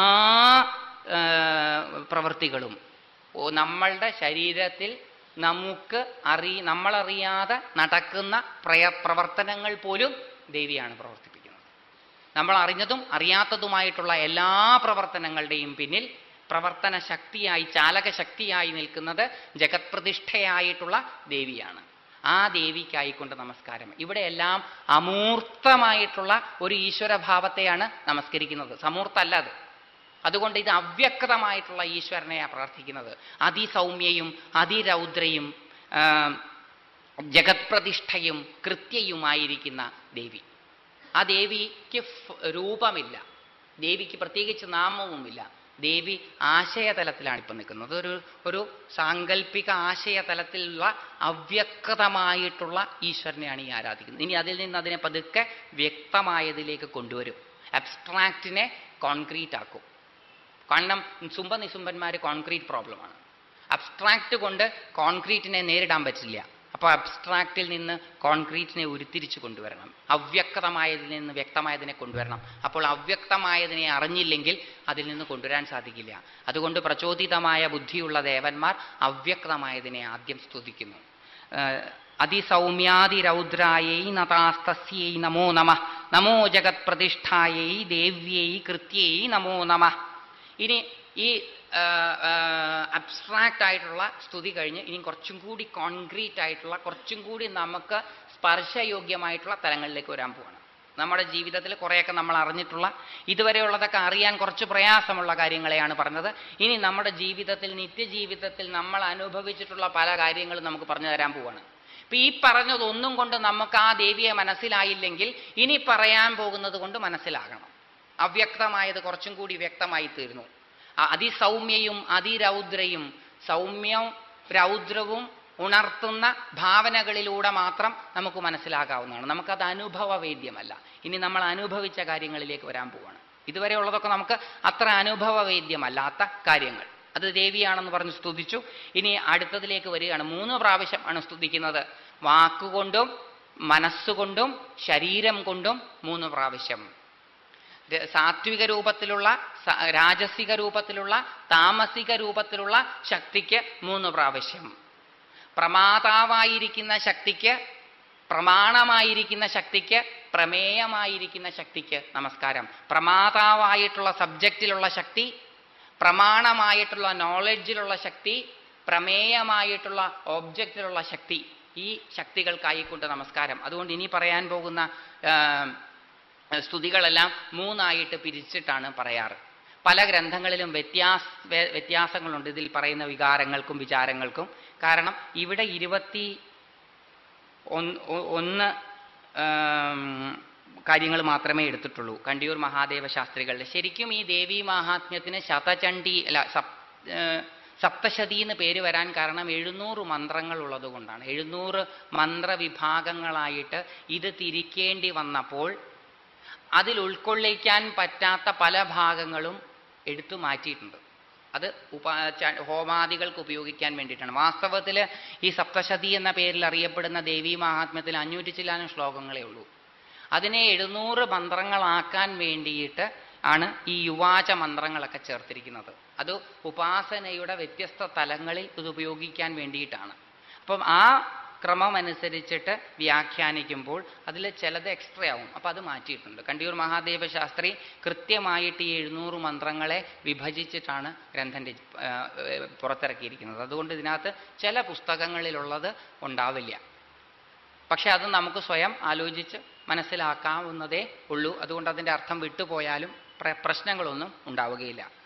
ആ, പ്രവൃത്തികളും ഓ, നമ്മളുടെ ശരീരത്തിൽ നമുക്ക് അറി നമ്മളറിയാതെ നടക്കുന്ന പ്രയ പ്രവർത്തനങ്ങൾ പോലും ദേവിയാണ് പ്രവർത്തിപ്പിക്കുന്നത് നമ്മൾ അറിഞ്ഞതും അറിയാത്തതുമായിട്ടുള്ള എല്ലാ പ്രവർത്തനങ്ങളുടെയും പിന്നിൽ പ്രവർത്തന ശക്തിയായി ചാലക ശക്തിയായി നിൽക്കുന്നത് ജഗത് പ്രതിഷ്ഠയായിട്ടുള്ള ദേവിയാണ് ആ ദേവിക്കായിക്കൊണ്ട് നമസ്കാരം ഇവിടെയെല്ലാം അമൂർത്തമായിട്ടുള്ള ഒരു ഈശ്വരഭാവത്തെയാണ് നമസ്കരിക്കുന്നത് സമൂർത്തല്ല അത് അതുകൊണ്ട് ഇത് അവ്യക്തമായിട്ടുള്ള ഈശ്വരനെയാണ് പ്രാർത്ഥിക്കുന്നത് അതിസൗമ്യയും അതിരൗദ്രയും ആ, ജഗത് പ്രതിഷ്ഠയും കൃത്യയുമായിരിക്കുന്ന ദേവി ആ ദേവിക്ക് ഫ്- രൂപമില്ല ദേവിക്ക് പ്രത്യേകിച്ച് നാമവുമില്ല ദേവി ആശയതലത്തിലാണ് ഇപ്പം നിൽക്കുന്നത് ഒരു ഒരു സാങ്കല്പിക ആശയതലത്തിലുള്ള അവ്യക്തമായിട്ടുള്ള ഈശ്വരനെയാണ് ഈ ആരാധിക്കുന്നത് ഇനി അതിൽ നിന്ന് അതിനെ പതുക്കെ വ്യക്തമായതിലേക്ക് കൊണ്ടുവരും അബ്സ്ട്രാക്റ്റിനെ കോൺക്രീറ്റ് ആക്കും കാരണം സുംബ നിസുംബന്മാർ കോൺക്രീറ്റ് പ്രോബ്ലമാണ് അബ്സ്ട്രാക്റ്റ് കൊണ്ട് കോൺക്രീറ്റിനെ നേരിടാൻ പറ്റില്ല അപ്പോൾ അബ്സ്ട്രാക്റ്റിൽ നിന്ന് കോൺക്രീറ്റിനെ ഉരുത്തിരിച്ചു കൊണ്ടുവരണം അവ്യക്തമായതിൽ നിന്ന് വ്യക്തമായതിനെ കൊണ്ടുവരണം അപ്പോൾ അവ്യക്തമായതിനെ അറിഞ്ഞില്ലെങ്കിൽ അതിൽ നിന്ന് കൊണ്ടുവരാൻ സാധിക്കില്ല അതുകൊണ്ട് പ്രചോദിതമായ ബുദ്ധിയുള്ള ദേവന്മാർ അവ്യക്തമായതിനെ ആദ്യം സ്തുതിക്കുന്നു ഏഹ് അതിസൗമ്യാതിരൗദ്രായൈ നതാസ്തസ്യൈ നമോ നമ നമോ ജഗത് പ്രതിഷ്ഠായൈ ദേവ്യൈ കൃത്യൈ നമോ നമ ഇനി ഈ അബ്സ്ട്രാക്റ്റ് ആയിട്ടുള്ള സ്തുതി കഴിഞ്ഞ് ഇനി കുറച്ചും കൂടി കോൺക്രീറ്റ് ആയിട്ടുള്ള കുറച്ചും കൂടി നമുക്ക് സ്പർശയോഗ്യമായിട്ടുള്ള തലങ്ങളിലേക്ക് വരാൻ പോവാണ് നമ്മുടെ ജീവിതത്തിൽ കുറേയൊക്കെ നമ്മൾ അറിഞ്ഞിട്ടുള്ള ഇതുവരെയുള്ളതൊക്കെ അറിയാൻ കുറച്ച് പ്രയാസമുള്ള കാര്യങ്ങളെയാണ് പറഞ്ഞത് ഇനി നമ്മുടെ ജീവിതത്തിൽ നിത്യജീവിതത്തിൽ നമ്മൾ അനുഭവിച്ചിട്ടുള്ള പല കാര്യങ്ങളും നമുക്ക് പറഞ്ഞു തരാൻ പോവാണ് ഇപ്പൊ ഈ പറഞ്ഞതൊന്നും കൊണ്ട് നമുക്ക് ആ ദേവിയെ മനസ്സിലായില്ലെങ്കിൽ ഇനി പറയാൻ പോകുന്നത് കൊണ്ട് മനസ്സിലാകണം അവ്യക്തമായത് കുറച്ചും കൂടി വ്യക്തമായി തീർന്നു അ- അതിസൗമ്യയും അതിരൗദ്രയും സൗമ്യവും രൗദ്രവും ഉണർത്തുന്ന ഭാവനകളിലൂടെ മാത്രം നമുക്ക് മനസ്സിലാകാവുന്നതാണ് നമുക്കത് അനുഭവവേദ്യമല്ല ഇനി നമ്മൾ അനുഭവിച്ച കാര്യങ്ങളിലേക്ക് വരാൻ പോവാണ് ഇതുവരെ ഉള്ളതൊക്കെ നമുക്ക് അത്ര അനുഭവവേദ്യമല്ലാത്ത കാര്യങ്ങൾ അത് ദേവിയാണെന്ന് പറഞ്ഞ് സ്തുതിച്ചു ഇനി അടുത്തതിലേക്ക് വരികയാണ് മൂന്ന് പ്രാവശ്യമാണ് സ്തുതിക്കുന്നത് വാക്കുകൊണ്ടും മനസ്സുകൊണ്ടും ശരീരം കൊണ്ടും മൂന്ന് പ്രാവശ്യം ര- സാത്വിക രൂപത്തിലുള്ള സ- രാജസിക രൂപത്തിലുള്ള താമസിക രൂപത്തിലുള്ള ശക്തിക്ക് മൂന്ന് പ്രാവശ്യം പ്രമാതാവായിരിക്കുന്ന ശക്തിക്ക് പ്രമാണമായിരിക്കുന്ന ശക്തിക്ക് പ്രമേയമായിരിക്കുന്ന ശക്തിക്ക് നമസ്കാരം പ്രമാതാവായിട്ടുള്ള സബ്ജക്റ്റിലുള്ള ശക്തി പ്രമാണമായിട്ടുള്ള നോളജിലുള്ള ശക്തി പ്രമേയമായിട്ടുള്ള ഓബ്ജക്റ്റിലുള്ള ശക്തി ഈ ശക്തികൾക്കായിക്കൊണ്ട് നമസ്കാരം അതുകൊണ്ട് ഇനി പറയാൻ പോകുന്ന ആ, സ്തുതികളെല്ലാം മൂന്നായിട്ട് പിരിച്ചിട്ടാണ് പറയാറ് പല ഗ്രന്ഥങ്ങളിലും വ്യത്യാസ വ്യ- വ്യത്യാസങ്ങളുണ്ട് ഇതിൽ പറയുന്ന വികാരങ്ങൾക്കും വിചാരങ്ങൾക്കും കാരണം ഇവിടെ ഇരുപത്തി ഒന്ന് ഒ- ഒന്ന് കാര്യങ്ങൾ മാത്രമേ എടുത്തിട്ടുള്ളൂ കണ്ടിയൂർ മഹാദേവ ശാസ്ത്രികളുടെ ശരിക്കും ഈ ദേവി മഹാത്മ്യത്തിന് ശതചണ്ഡി അല്ല സപ് ഏർ സപ്തശതി എന്ന് പേര് വരാൻ കാരണം എഴുന്നൂറ് മന്ത്രങ്ങൾ ഉള്ളത് കൊണ്ടാണ് എഴുന്നൂറ് മന്ത്രവിഭാഗങ്ങളായിട്ട് ഇത് തിരിക്കേണ്ടി വന്നപ്പോൾ അതിൽ ഉൾക്കൊള്ളിക്കാൻ പറ്റാത്ത പല ഭാഗങ്ങളും എടുത്തു മാറ്റിയിട്ടുണ്ട് അത് ഉപ ച- ഹോമാദികൾക്ക് ഉപയോഗിക്കാൻ വേണ്ടിയിട്ടാണ് വാസ്തവത്തിൽ ഈ സപ്തശതി എന്ന പേരിൽ അറിയപ്പെടുന്ന ദേവി മഹാത്മ്യത്തിൽ അഞ്ഞൂറ്റി ചില്ലാനും ശ്ലോകങ്ങളേ ഉള്ളൂ അതിനെ എഴുന്നൂറ് മന്ത്രങ്ങളാക്കാൻ വേണ്ടിയിട്ട് ആണ് ഈ യുവാച മന്ത്രങ്ങളൊക്കെ ചേർത്തിരിക്കുന്നത് അത് ഉപാസനയുടെ വ്യത്യസ്ത തലങ്ങളിൽ ഇത് ഉപയോഗിക്കാൻ വേണ്ടിയിട്ടാണ് അപ്പം ആ ക്രമം അനുസരിച്ചിട്ട് വ്യാഖ്യാനിക്കുമ്പോൾ അതിൽ ചിലത് എക്സ്ട്രാ ആവും അപ്പം അത് മാറ്റിയിട്ടുണ്ട് കണ്ടിയൂർ മഹാദേവ ശാസ്ത്രി കൃത്യമായിട്ട് ഈ എഴുന്നൂറ് മന്ത്രങ്ങളെ വിഭജിച്ചിട്ടാണ് ഗ്രന്ഥം രചി ആ, ഏർ പുറത്തിറക്കിയിരിക്കുന്നത് അതുകൊണ്ട് ഇതിനകത്ത് ചില പുസ്തകങ്ങളിലുള്ളത് ഉണ്ടാവില്ല പക്ഷെ അത് നമുക്ക് സ്വയം ആലോചിച്ച് മനസ്സിലാക്കാവുന്നതേ ഉള്ളൂ അതുകൊണ്ട് അതിൻ്റെ അർത്ഥം വിട്ടുപോയാലും പ്ര- പ്രശ്നങ്ങളൊന്നും ഉണ്ടാവുകയില്ല